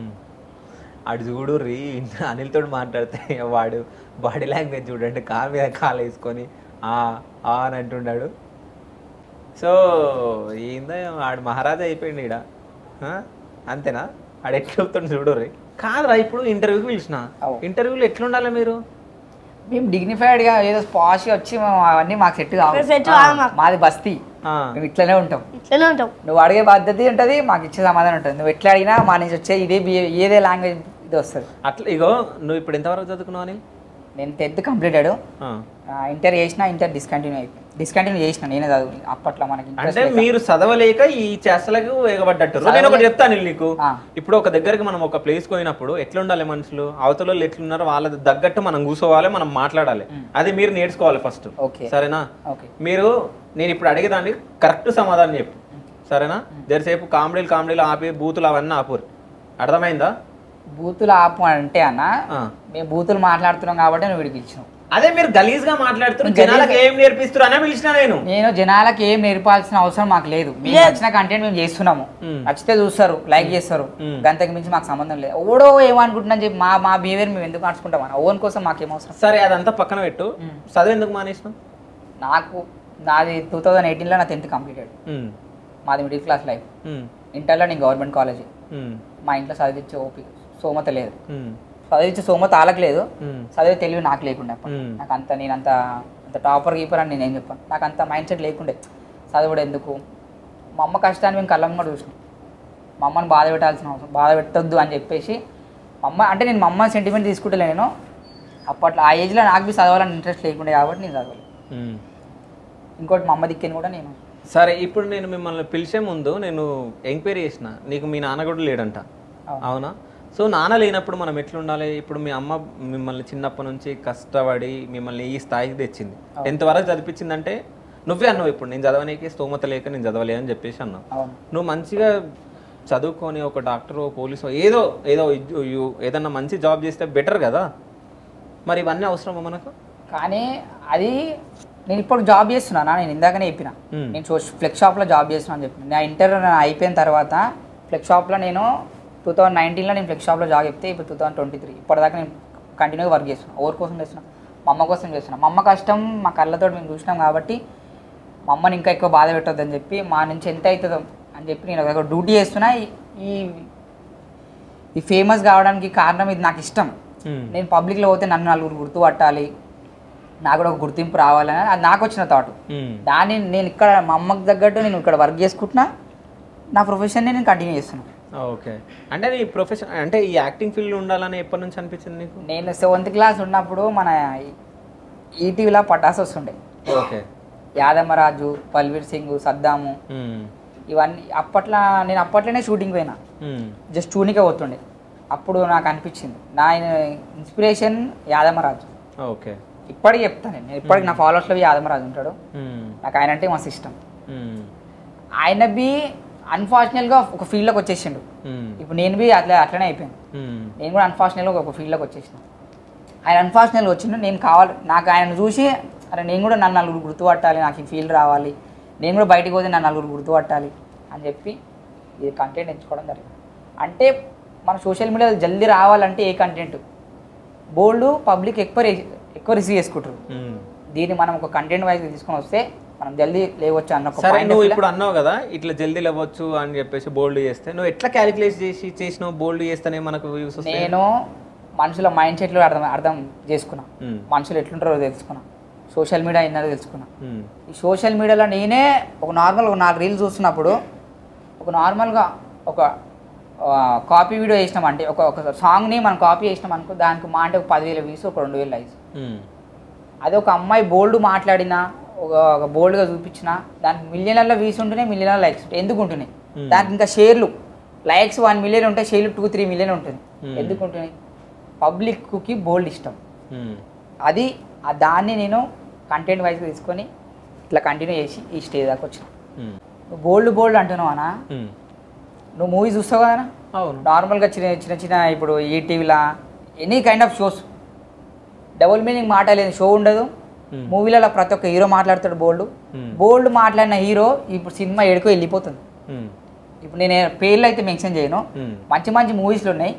Speaker 1: అటు చూడు రీ అనిల్తో మాట్లాడితే వాడు బాడీ లాంగ్వేజ్ చూడండి కాలు మీద కాలు వేసుకొని ఆ ఆ అని అంటున్నాడు సో ఏందో ఆడు మహారాజా అయిపోయింది ఈడ ఆ? అంతేనా ఆడు ఎట్లా చెప్తాడు చూడు రీ కాదురా ఇప్పుడు ఇంటర్వ్యూకి పిలిచిన
Speaker 3: అవు.
Speaker 1: ఇంటర్వ్యూలో ఎట్లుండాలి మీరు
Speaker 3: మేము డిగ్నిఫైడ్గా ఏదో స్పాష్గా వచ్చి మేము అవన్నీ మాకు సెట్ కావు
Speaker 2: సెట్ కాదు మాకు.
Speaker 3: మాది బస్తీ
Speaker 1: ఆ,
Speaker 3: మేము ఇట్లనే ఉంటాం
Speaker 2: ఇట్లనే ఉంటాం
Speaker 3: నువ్వు అడిగే పద్ధతి ఉంటుంది మాకు ఇచ్చే సమాధానం ఉంటుంది నువ్వు ఎట్లా అడిగినా మా నుంచి వచ్చే ఇదే బిహే- ఏదే లాంగ్వేజ్ ఇది వస్తుంది
Speaker 1: అట్లా ఇగో నువ్వు ఇప్పుడు ఎంతవరకు చదువుకున్నావు అనిల్
Speaker 3: నేను టెన్త్ కంప్లీటెడ్
Speaker 1: ఆ.
Speaker 3: ఇంటర్ చేసిన ఇంటర్ డిస్కంటిన్యూ అయిపోయింది డిస్కంటిన్యూ చేసిన నేనే చదువు అప్పట్లో మనకి interest
Speaker 1: అంటే
Speaker 3: లేక.
Speaker 1: మీరు చదవలేక ఈ చేష్టలకు వేగబడ్డట్టు నేను ఒకటి చెప్తాను నీకు
Speaker 3: ఆ.
Speaker 1: ఇప్పుడు ఒక దగ్గరికి మనం ఒక ప్లేస్ పోయినప్పుడు ఎట్లా ఉండాలి మనుషులు అవతల వాళ్ళు ఎట్లున్నారో వాళ్ళకి తగ్గట్టు మనం కూర్చోవాలి మనం మాట్లాడాలి అది మీరు నేర్చుకోవాలి ఫస్ట్
Speaker 3: ఓకే
Speaker 1: సరేనా
Speaker 3: ఓకే
Speaker 1: మీరు నేను ఇప్పుడు అడిగేదానికి కరెక్ట్ సమాధానం చెప్పు సరేనా జరసేపు కామెడీలు కామెడీలు ఆపి బూతులు అవన్నీ ఆపురు అర్థమైందా
Speaker 3: బూతులు ఆపు అంటే అన్న
Speaker 1: ఆ.
Speaker 3: మేము బూతులు మాట్లాడుతున్నాం కాబట్టి నువ్వు వీడికి ఇచ్చినావు
Speaker 1: అదే మీరు గలీజ్ గా మాట్లాడుతున్నారు
Speaker 3: గలీజ్గా-
Speaker 1: జనాలకు ఏం నేర్పిస్తారు అనే పిలిచిన నేను
Speaker 3: నేను జనాలకి ఏం నేర్పాల్సిన అవసరం మాకు లేదు మీకు నచ్చిన కంటెంట్ మేము చేస్తున్నాము
Speaker 1: మ్మ్.
Speaker 3: నచ్చితే చూస్తారు లైక్ చేస్తారు
Speaker 1: మ్మ్.
Speaker 3: గంతకు మించి మాకు సంబంధం లేదు ఓడో ఏమనుకుంటున్నా చెప్పి మా మా బిహేవియర్ మేము ఎందుకు నడుచుకుంటాం అన్న ఓన్ కోసం మాకేం అవసరం
Speaker 1: సరే అదంతా పక్కన పెట్టు
Speaker 3: మ్.
Speaker 1: చదువు ఎందుకు మానేసినావు
Speaker 3: నాకు నాది టూ థౌజండ్ ఎయిటీన్లో నా టెన్త్ కంప్లీటెడ్
Speaker 1: మ్,
Speaker 3: మాది మిడిల్ క్లాస్ లైఫ్
Speaker 1: మ్,
Speaker 3: ఇంటర్లో నేను గవర్నమెంట్ కాలేజ్
Speaker 1: మ్,
Speaker 3: మా ఇంట్లో చదివించే ఓపిక సోమత లేదు
Speaker 1: మ్,
Speaker 3: చదివించే సోమత వాళ్ళకి లేదు
Speaker 1: మ్.
Speaker 3: చదివే తెలివి నాకు లేకుండే అప్పుడు.
Speaker 1: మ్మ్.
Speaker 3: నాకు అంత నేను అంత అంత టాపర్ గీపర్ అని నేనేం చెప్పాను నాకు అంత మైండ్ సెట్ లేకుండే చదువుడు ఎందుకు మా అమ్మ కష్టాన్ని మేము కళ్ళం కూడా చూసినాం మా అమ్మని బాధ పెట్టాల్సిన అవసరం బాధ పెట్టొద్దు అని చెప్పేసి మా అమ్మ అంటే నేను మా అమ్మ సెంటిమెంట్ తీసుకుంటలే నేను అప్పట్లో ఆ ఏజ్లో నాకు బి చదవాలని ఇంట్రెస్ట్ లేకుండే కాబట్టి నేను చదవలేదు
Speaker 1: మ్.
Speaker 3: ఇంకోటి మా అమ్మ దిక్కని కూడా నేను
Speaker 1: సరే ఇప్పుడు నేను మిమ్మల్ని పిలిచే ముందు నేను ఎంక్వైరీ చేసిన నీకు మీ నాన్న కూడా లేడంట
Speaker 3: అవును.
Speaker 1: అవునా సో నాన్న లేనప్పుడు మనం ఎట్లుండాలి ఇప్పుడు మీ అమ్మ మిమ్మల్ని చిన్నప్పటి నుంచి కష్టపడి మిమ్మల్ని ఈ స్థాయికి తెచ్చింది టెన్త్ వరకు చదివించిందంటే నువ్వే అన్నావు ఇప్పుడు నేను చదవనీకి స్తోమత లేక నేను చదవలే అని చెప్పేసి అన్నావు
Speaker 3: అవును
Speaker 1: నువ్వు మంచిగా చదువుకొని ఒక డాక్టర్ పోలీసు ఏదో ఏదో ఇజ్జు- యు- ఏదన్నా మంచి జాబ్ చేస్తే బెటర్ కదా మరి ఇవన్నీ అవసరమా మనకు
Speaker 3: కానీ అది నేను ఇప్పుడు జాబ్ చేస్తున్నానా నేను ఇందాకనే చెప్పిన
Speaker 1: మ్మ్.
Speaker 3: నేను సో ఫ్లెక్స్ షాప్లో జాబ్ చేస్తున్నా అని చెప్పిన నా ఇంటర్ అయిపోయిన తర్వాత ఫ్లెక్స్ షాప్లో నేను టూ థౌసండ్ నైన్టీన్లో నేను ఫ్లెక్స్ షాప్లో జాబ్ చెప్తే ఇప్పుడు టూ థౌసండ్ ట్వంటీ త్రీ ఇప్పటిదాకా నేను కంటిన్యూగా వర్క్ చేస్తున్నా ఎవరి కోసం చేస్తున్నా మా అమ్మ కోసం చేస్తున్నా మా అమ్మ కష్టం మా కళ్ళతో మేము చూసినాం కాబట్టి మా అమ్మని ఇంకా ఎక్కువ బాధ పెట్టొద్దని చెప్పి మా నుంచి ఎంత అవుతుందో అని చెప్పి నేను ఒక డ్యూటీ చేస్తున్నా ఈ- ఈ ఈ ఫేమస్ కావడానికి కారణం ఇది నాకు ఇష్టం
Speaker 1: మ్మ్.
Speaker 3: నేను పబ్లిక్లో పోతే నన్ను నలుగురు గుర్తుపట్టాలి నాకు కూడా ఒక గుర్తింపు రావాలని అది నాకు వచ్చిన థాట్
Speaker 1: మ్మ్.
Speaker 3: దాన్ని నేను ఇక్కడ మా అమ్మకి తగ్గట్టు నేను ఇక్కడ వర్క్ చేసుకుంటున్నా నా ప్రొఫెషన్ని నేను కంటిన్యూ చేస్తున్నాను
Speaker 1: ఓకే అంటే నీ ప్రొఫెషన్ అంటే ఈ యాక్టింగ్ ఫీల్డ్ ఉండాలని ఎప్పటి నుంచి అనిపించింది నీకు
Speaker 3: నేను సెవెంత్ క్లాస్ ఉన్నప్పుడు మన ఈటీవీలో పటాస్ వస్తుండే
Speaker 1: ఓకే
Speaker 3: యాదమ్మరాజు బల్వీర్ సింగ్ సద్దాము
Speaker 1: మ్మ్.
Speaker 3: ఇవన్నీ అప్పట్లో నేను అప్పట్లోనే షూటింగ్ పోయినా
Speaker 1: మ్మ్.
Speaker 3: జస్ట్ టూనికే పోతుండే అప్పుడు నాకు అనిపించింది నా ఇన్స్పిరేషన్ యాదమ్మరాజు
Speaker 1: ఓకే
Speaker 3: ఇప్పటికి చెప్తాను నేను ఇప్పటికి నా ఫాలోవర్స్లో యాదమ్మరాజు ఉంటాడు
Speaker 1: మ్మ్.
Speaker 3: నాకు ఆయన అంటే మస్తు ఇష్టం
Speaker 1: మ్మ్.
Speaker 3: ఆయన బి అన్ఫార్చునేట్గా ఒక ఫీల్డ్లోకి వచ్చేసిండు
Speaker 1: మ్మ్.
Speaker 3: ఇప్పుడు నేను బి అట్లా అట్లనే అయిపోయాను
Speaker 1: మ్మ్.
Speaker 3: నేను కూడా అన్ఫార్చునేట్గా ఒక ఫీల్డ్లోకి వచ్చేసిన ఆయన అన్ఫార్చునేట్గా వచ్చిండు నేను కావాలి నాకు ఆయన చూసి అరే నేను కూడా నన్ను నలుగురు గుర్తుపట్టాలి నాకు ఈ ఫీల్డ్ రావాలి నేను కూడా బయటికి పోతే నన్ను నలుగురు గుర్తుపట్టాలి అని చెప్పి ఇది కంటెంట్ ఎంచుకోవడం జరిగింది అంటే మన సోషల్ మీడియాలో జల్దీ రావాలంటే ఏ కంటెంట్ బోల్డ్ పబ్లిక్ ఎక్కువ రి- ఎక్కువ రిసీవ్ చేసుకుంటారు
Speaker 1: మ్మ్.
Speaker 3: దీన్ని మనం ఒక కంటెంట్ వైజ్ తీసుకొని వస్తే మనం జల్దీ లేవచ్చు అన్న ఒక
Speaker 1: సరే
Speaker 3: point
Speaker 1: నువ్వు
Speaker 3: of view లో-
Speaker 1: ఇప్పుడు అన్నావు కదా ఇట్లా జల్దీ లేవచ్చు అని చెప్పేసి బోల్డ్ చేస్తే నువ్వు ఎట్లా క్యాలిక్యులేట్ చేసి చేసినావు బోల్డ్ చేస్తేనే మనకు వ్యూస్ వస్తాయి
Speaker 3: నేను మనుషుల మైండ్ సెట్లు అర్థం అర్థం చేసుకున్నా
Speaker 1: మ్మ్.
Speaker 3: మనుషులు ఎట్లుంటారో తెలుసుకున్నా సోషల్ మీడియా ఏందో తెలుసుకున్నా
Speaker 1: మ్మ్.
Speaker 3: ఈ సోషల్ మీడియాలో నేనే ఒక నార్మల్ ఒక నాలుగు రీల్స్ చూస్తున్నప్పుడు ఒక నార్మల్గా ఒక కాపీ వీడియో చేసినాం అంటే ఒక ఒక సాంగ్ని మనం కాపీ చేసినాం అనుకో దానికి మా అంటే ఒక పదివేల వ్యూస్ ఒక రెండు వేల లైక్స్
Speaker 1: మ్మ్.
Speaker 3: అదే ఒక అమ్మాయి బోల్డ్ మాట్లాడినా ఒక ఒక బోల్డ్గా చూపించిన దానికి మిలియన్ల వ్యూస్ ఉంటున్నాయి మిలియన్ల లైక్స్ ఉంటాయి ఎందుకు ఉంటున్నాయి
Speaker 1: Hmm.
Speaker 3: దానికి ఇంకా షేర్లు లైక్స్ వన్ మిలియన్ ఉంటాయి షేర్లు టూ త్రీ మిలియన్ ఉంటుంది
Speaker 1: Hmm.
Speaker 3: ఎందుకు ఉంటున్నాయి పబ్లిక్కి బోల్డ్ ఇష్టం
Speaker 1: మ్మ్.
Speaker 3: అది ఆ దాన్ని నేను కంటెంట్ వైజ్గా తీసుకొని ఇట్లా కంటిన్యూ చేసి ఈ స్టేజ్ దాకా వచ్చిన
Speaker 1: మ్మ్.
Speaker 3: నువ్వు బోల్డ్ బోల్డ్ అంటున్నావు అనా
Speaker 1: మ్మ్.
Speaker 3: నువ్వు మూవీ చూస్తావు కదా
Speaker 1: అవును
Speaker 3: నార్మల్గా చిన్న చిన్న చిన్న ఇప్పుడు ఈటీవీలా any kind of shows double meaning మాట్లాడలేదు షో ఉండదు
Speaker 1: Hmm.
Speaker 3: మూవీలలో ప్రతి ఒక్క హీరో మాట్లాడతాడు బోల్డ్
Speaker 1: Hmm.
Speaker 3: బోల్డ్ మాట్లాడిన హీరో ఇప్పుడు సినిమా ఎడుకో వెళ్ళిపోతుంది
Speaker 1: మ్మ్.
Speaker 3: ఇప్పుడు నేను పేర్లు అయితే మెన్షన్ చేయను
Speaker 1: మ్మ్.
Speaker 3: మంచి మంచి మూవీస్లు ఉన్నాయి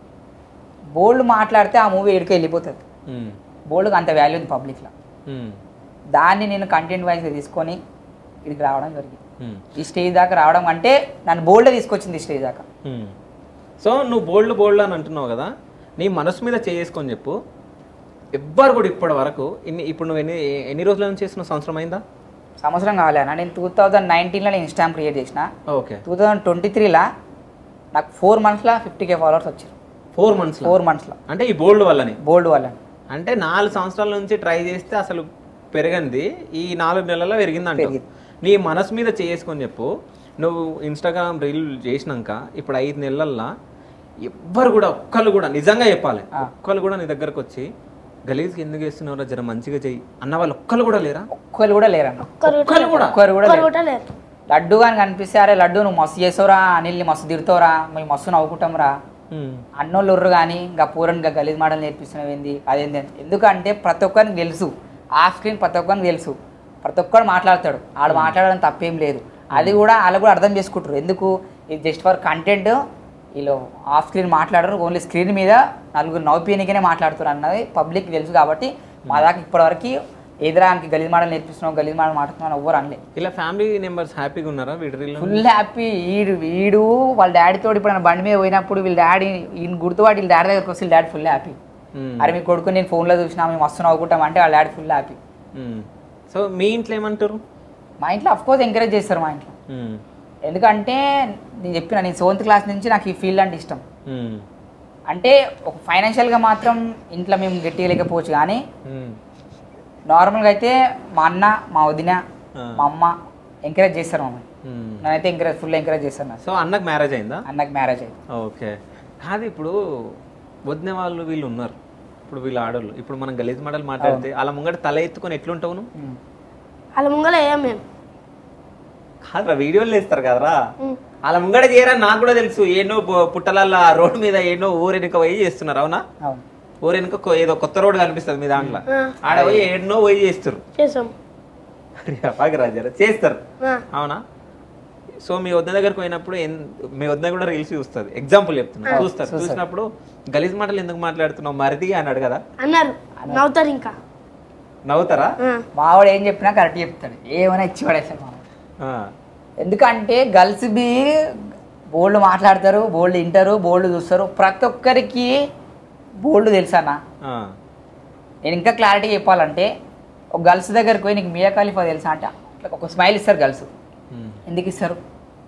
Speaker 3: బోల్డ్ మాట్లాడితే ఆ మూవీ ఎడుకో వెళ్ళిపోతుంది
Speaker 1: మ్మ్.
Speaker 3: బోల్డ్కి అంత వాల్యూ ఉంది పబ్లిక్లో
Speaker 1: మ్మ్.
Speaker 3: దాన్ని నేను కంటెంట్ వైజ్గా తీసుకొని ఇక్కడికి రావడం జరిగింది
Speaker 1: మ్మ్.
Speaker 3: ఈ స్టేజ్ దాకా రావడం అంటే నన్ను బోల్డ్ తీసుకొచ్చింది ఈ స్టేజ్ దాకా
Speaker 1: మ్మ్. సో నువ్వు బోల్డ్ బోల్డ్ అని అంటున్నావు కదా నీ మనసు మీద చేసుకొని చెప్పు ఎవ్వరు కూడా ఇప్పటి వరకు ఇన్ని ఇప్పుడు నువ్వు ఎన్ని ఎన్ని రోజుల నుంచి చేసిన సంవత్సరం అయిందా
Speaker 3: సంవత్సరం కావాలి అన్న నేను టూ థౌజండ్ నైన్టీన్లో నేను ఇన్స్టామ్ క్రియేట్ చేసిన
Speaker 1: ఓకే
Speaker 3: టూ థౌజండ్ ట్వంటీ త్రీలో నాకు ఫోర్ మంత్స్లో ఫిఫ్టీ కే ఫాలోవర్స్ వచ్చారు
Speaker 1: ఫోర్ మంత్స్
Speaker 3: ఫోర్ మంత్స్లో
Speaker 1: అంటే ఈ బోల్డ్ వల్లనే
Speaker 3: బోల్డ్ వల్ల
Speaker 1: అంటే నాలుగు సంవత్సరాల నుంచి ట్రై చేస్తే అసలు పెరగంది ఈ నాలుగు నెలల్లో పెరిగిందంట
Speaker 3: పెరిగింది.
Speaker 1: నీ మనసు మీద చేసుకొని చెప్పు నువ్వు ఇన్స్టాగ్రామ్ రీల్ చేసినాక ఇప్పుడు ఐదు నెలల్లో ఎవ్వరు కూడా ఒక్కళ్ళు కూడా నిజంగా చెప్పాలి
Speaker 3: ఆ.
Speaker 1: ఒక్కళ్ళు కూడా నీ దగ్గరకు వచ్చి గలీజ్కి ఎందుకు వేస్తున్నారో జర మంచిగా చెయ్యి అన్న వాళ్ళు ఒక్కళ్ళు కూడా లేరా
Speaker 3: ఒక్కరు కూడా లేరన్న
Speaker 2: ఒక్కరు
Speaker 1: ఒక్కళ్ళు కూడా
Speaker 3: ఒక్కరు కూడా
Speaker 2: ఒక్కరు
Speaker 3: లేరు
Speaker 2: కూడా లేరు
Speaker 3: లడ్డు కానీ కనిపిస్తే అరే లడ్డు నువ్వు మస్తు చేసావురా అనిల్ని మస్తు తిడతావురా మేము మస్తు నవ్వుకుంటాం రా
Speaker 1: ఉమ్.
Speaker 3: అన్నోళ్ళు ఉర్రు కానీ ఇంకా పూరన్ ఇంకా గలీజ్ మాటలు నేర్పిస్తున్నావు ఏంది అదేంది అని. ఎందుకంటే ప్రతి ఒక్కరికి తెలుసు ఆఫ్ స్క్రీన్ ప్రతి ఒక్కరికి తెలుసు ప్రతి ఒక్కరు మాట్లాడతాడు ఆడు మాట్లాడడం తప్పేం లేదు అది కూడా వాళ్ళు కూడా అర్థం చేసుకుంటారు ఎందుకు ఇది జస్ట్ ఫర్ కంటెంట్ వీళ్ళు ఆఫ్ స్క్రీన్ మాట్లాడరు ఓన్లీ స్క్రీన్ మీద నలుగురు నవ్వుపీనికనే మాట్లాడుతారు అన్నది పబ్లిక్ తెలుసు కాబట్టి మా దాకా ఇప్పటివరకు ఎదురానికి గలీజ్ మాటలు నేర్పిస్తున్నావు గలీజ్ మాటలు మాట్లాడుతున్నావు ఎవ్వరు అనలే
Speaker 1: ఇలా ఫ్యామిలీ మెంబర్స్ హ్యాపీగా ఉన్నారా వీడి రీల్
Speaker 3: ఫుల్ హ్యాపీ వీడు వీడు వాళ్ళ డాడీతో ఇప్పుడు ఆయన బండి మీద పోయినప్పుడు వీళ్ళ డాడీ ఈయన గుర్తుపాటు వీళ్ళ డాడీ దగ్గరకు వస్తే డాడీ ఫుల్ హ్యాపీ అరే మీ కొడుకు నేను ఫోన్లో చూసినా మేము మస్తు నవ్వుకుంటాం అంటే వాళ్ళ డాడీ ఫుల్ హ్యాపీ
Speaker 1: సో మీ ఇంట్లో ఏమంటారు
Speaker 3: మా ఇంట్లో అఫ్ కోర్స్ ఎంకరేజ్ చేస్తారు మా ఇంట్లో
Speaker 1: ఉమ్.
Speaker 3: ఎందుకంటే నేను చెప్పిన నేను సెవెంత్ క్లాస్ నుంచి నాకు ఈ ఫీల్డ్ అంటే ఇష్టం
Speaker 1: ఉమ్.
Speaker 3: అంటే ఒక ఫైనాన్షియల్గా మాత్రం ఇంట్లో మేము గట్టిగా లేకపోవచ్చు కానీ
Speaker 1: ఉమ్.
Speaker 3: నార్మల్గా అయితే మా అన్న మా వదిన
Speaker 1: ఆ.
Speaker 3: మా అమ్మ ఎంకరేజ్ చేస్తారు మమ్మల్ని
Speaker 1: ఉమ్.
Speaker 3: నేనైతే ఎంకరేజ్ ఫుల్ ఎంకరేజ్ చేస్తాను నాకు
Speaker 1: సో అన్నకు మ్యారేజ్ అయిందా
Speaker 3: అన్నకి మ్యారేజ్ అయింది
Speaker 1: ఓకే కాదు ఇప్పుడు వదిన వాళ్ళు వీళ్ళు ఉన్నారు ఇప్పుడు వీళ్ళు ఆడోళ్ళు ఇప్పుడు మనం గలీజ్ మాటలు మాట్లాడితే అలా ముంగట తల ఎత్తుకొని ఎట్లుంటావు నువ్వు
Speaker 3: ఉమ్.
Speaker 2: వాళ్ళ ముంగల వేయం మేము
Speaker 1: కాదురా వీడియోలు వేస్తారు కదరా
Speaker 2: ఉమ్.
Speaker 1: అలా ముంగట చేయరా నాకు కూడా తెలుసు ఎన్నో బొ- పుట్టలల్లా రోడ్డు మీద ఎన్నో ఊరెనుక పోయి చేస్తున్నారు అవునా
Speaker 3: అవును
Speaker 1: ఊరెనుక కొ- ఏదో కొత్త రోడ్ కనిపిస్తుంది మీ దాంట్లో
Speaker 2: ఆ.
Speaker 1: ఆడ పోయి ఎన్నో పోయి చేస్తారు
Speaker 2: చేసాం
Speaker 1: రాజారా చేస్తారు
Speaker 2: ఆ,
Speaker 1: అవునా సో మీ వద్ద దగ్గరకు పోయినప్పుడు ఎన్- మీ వద్ద కూడా రీల్స్ చూస్తుంది ఎగ్జాంపుల్ చెప్తున్నా చూస్తారు చూసినప్పుడు గలీజ్ మాటలు ఎందుకు మాట్లాడుతున్నావు మరిది అన్నాడు కదా
Speaker 2: అన్నారు నవ్వుతారు ఇంకా
Speaker 1: నవ్వుతారా
Speaker 2: ఆ,
Speaker 3: మావాడు ఏం చెప్పినా కరెక్ట్ చెప్తాడు ఏమైనా ఇచ్చి పడేస్తాడు మావాడు
Speaker 1: ఆ.
Speaker 3: ఎందుకంటే గర్ల్స్ బి బోల్డ్ మాట్లాడతారు బోల్డ్ వింటారు బోల్డ్ చూస్తారు ప్రతి ఒక్కరికి బోల్డ్ తెలుసా అన్న
Speaker 1: ఆ.
Speaker 3: నేను ఇంకా క్లారిటీ చెప్పాలంటే ఒక గర్ల్స్ దగ్గరికి పోయి నీకు మియా ఖలీఫా తెలుసా అంటే ఇట్లా ఒక స్మైల్ ఇస్తారు గర్ల్స్
Speaker 1: ఉమ్.
Speaker 3: ఎందుకు ఇస్తారు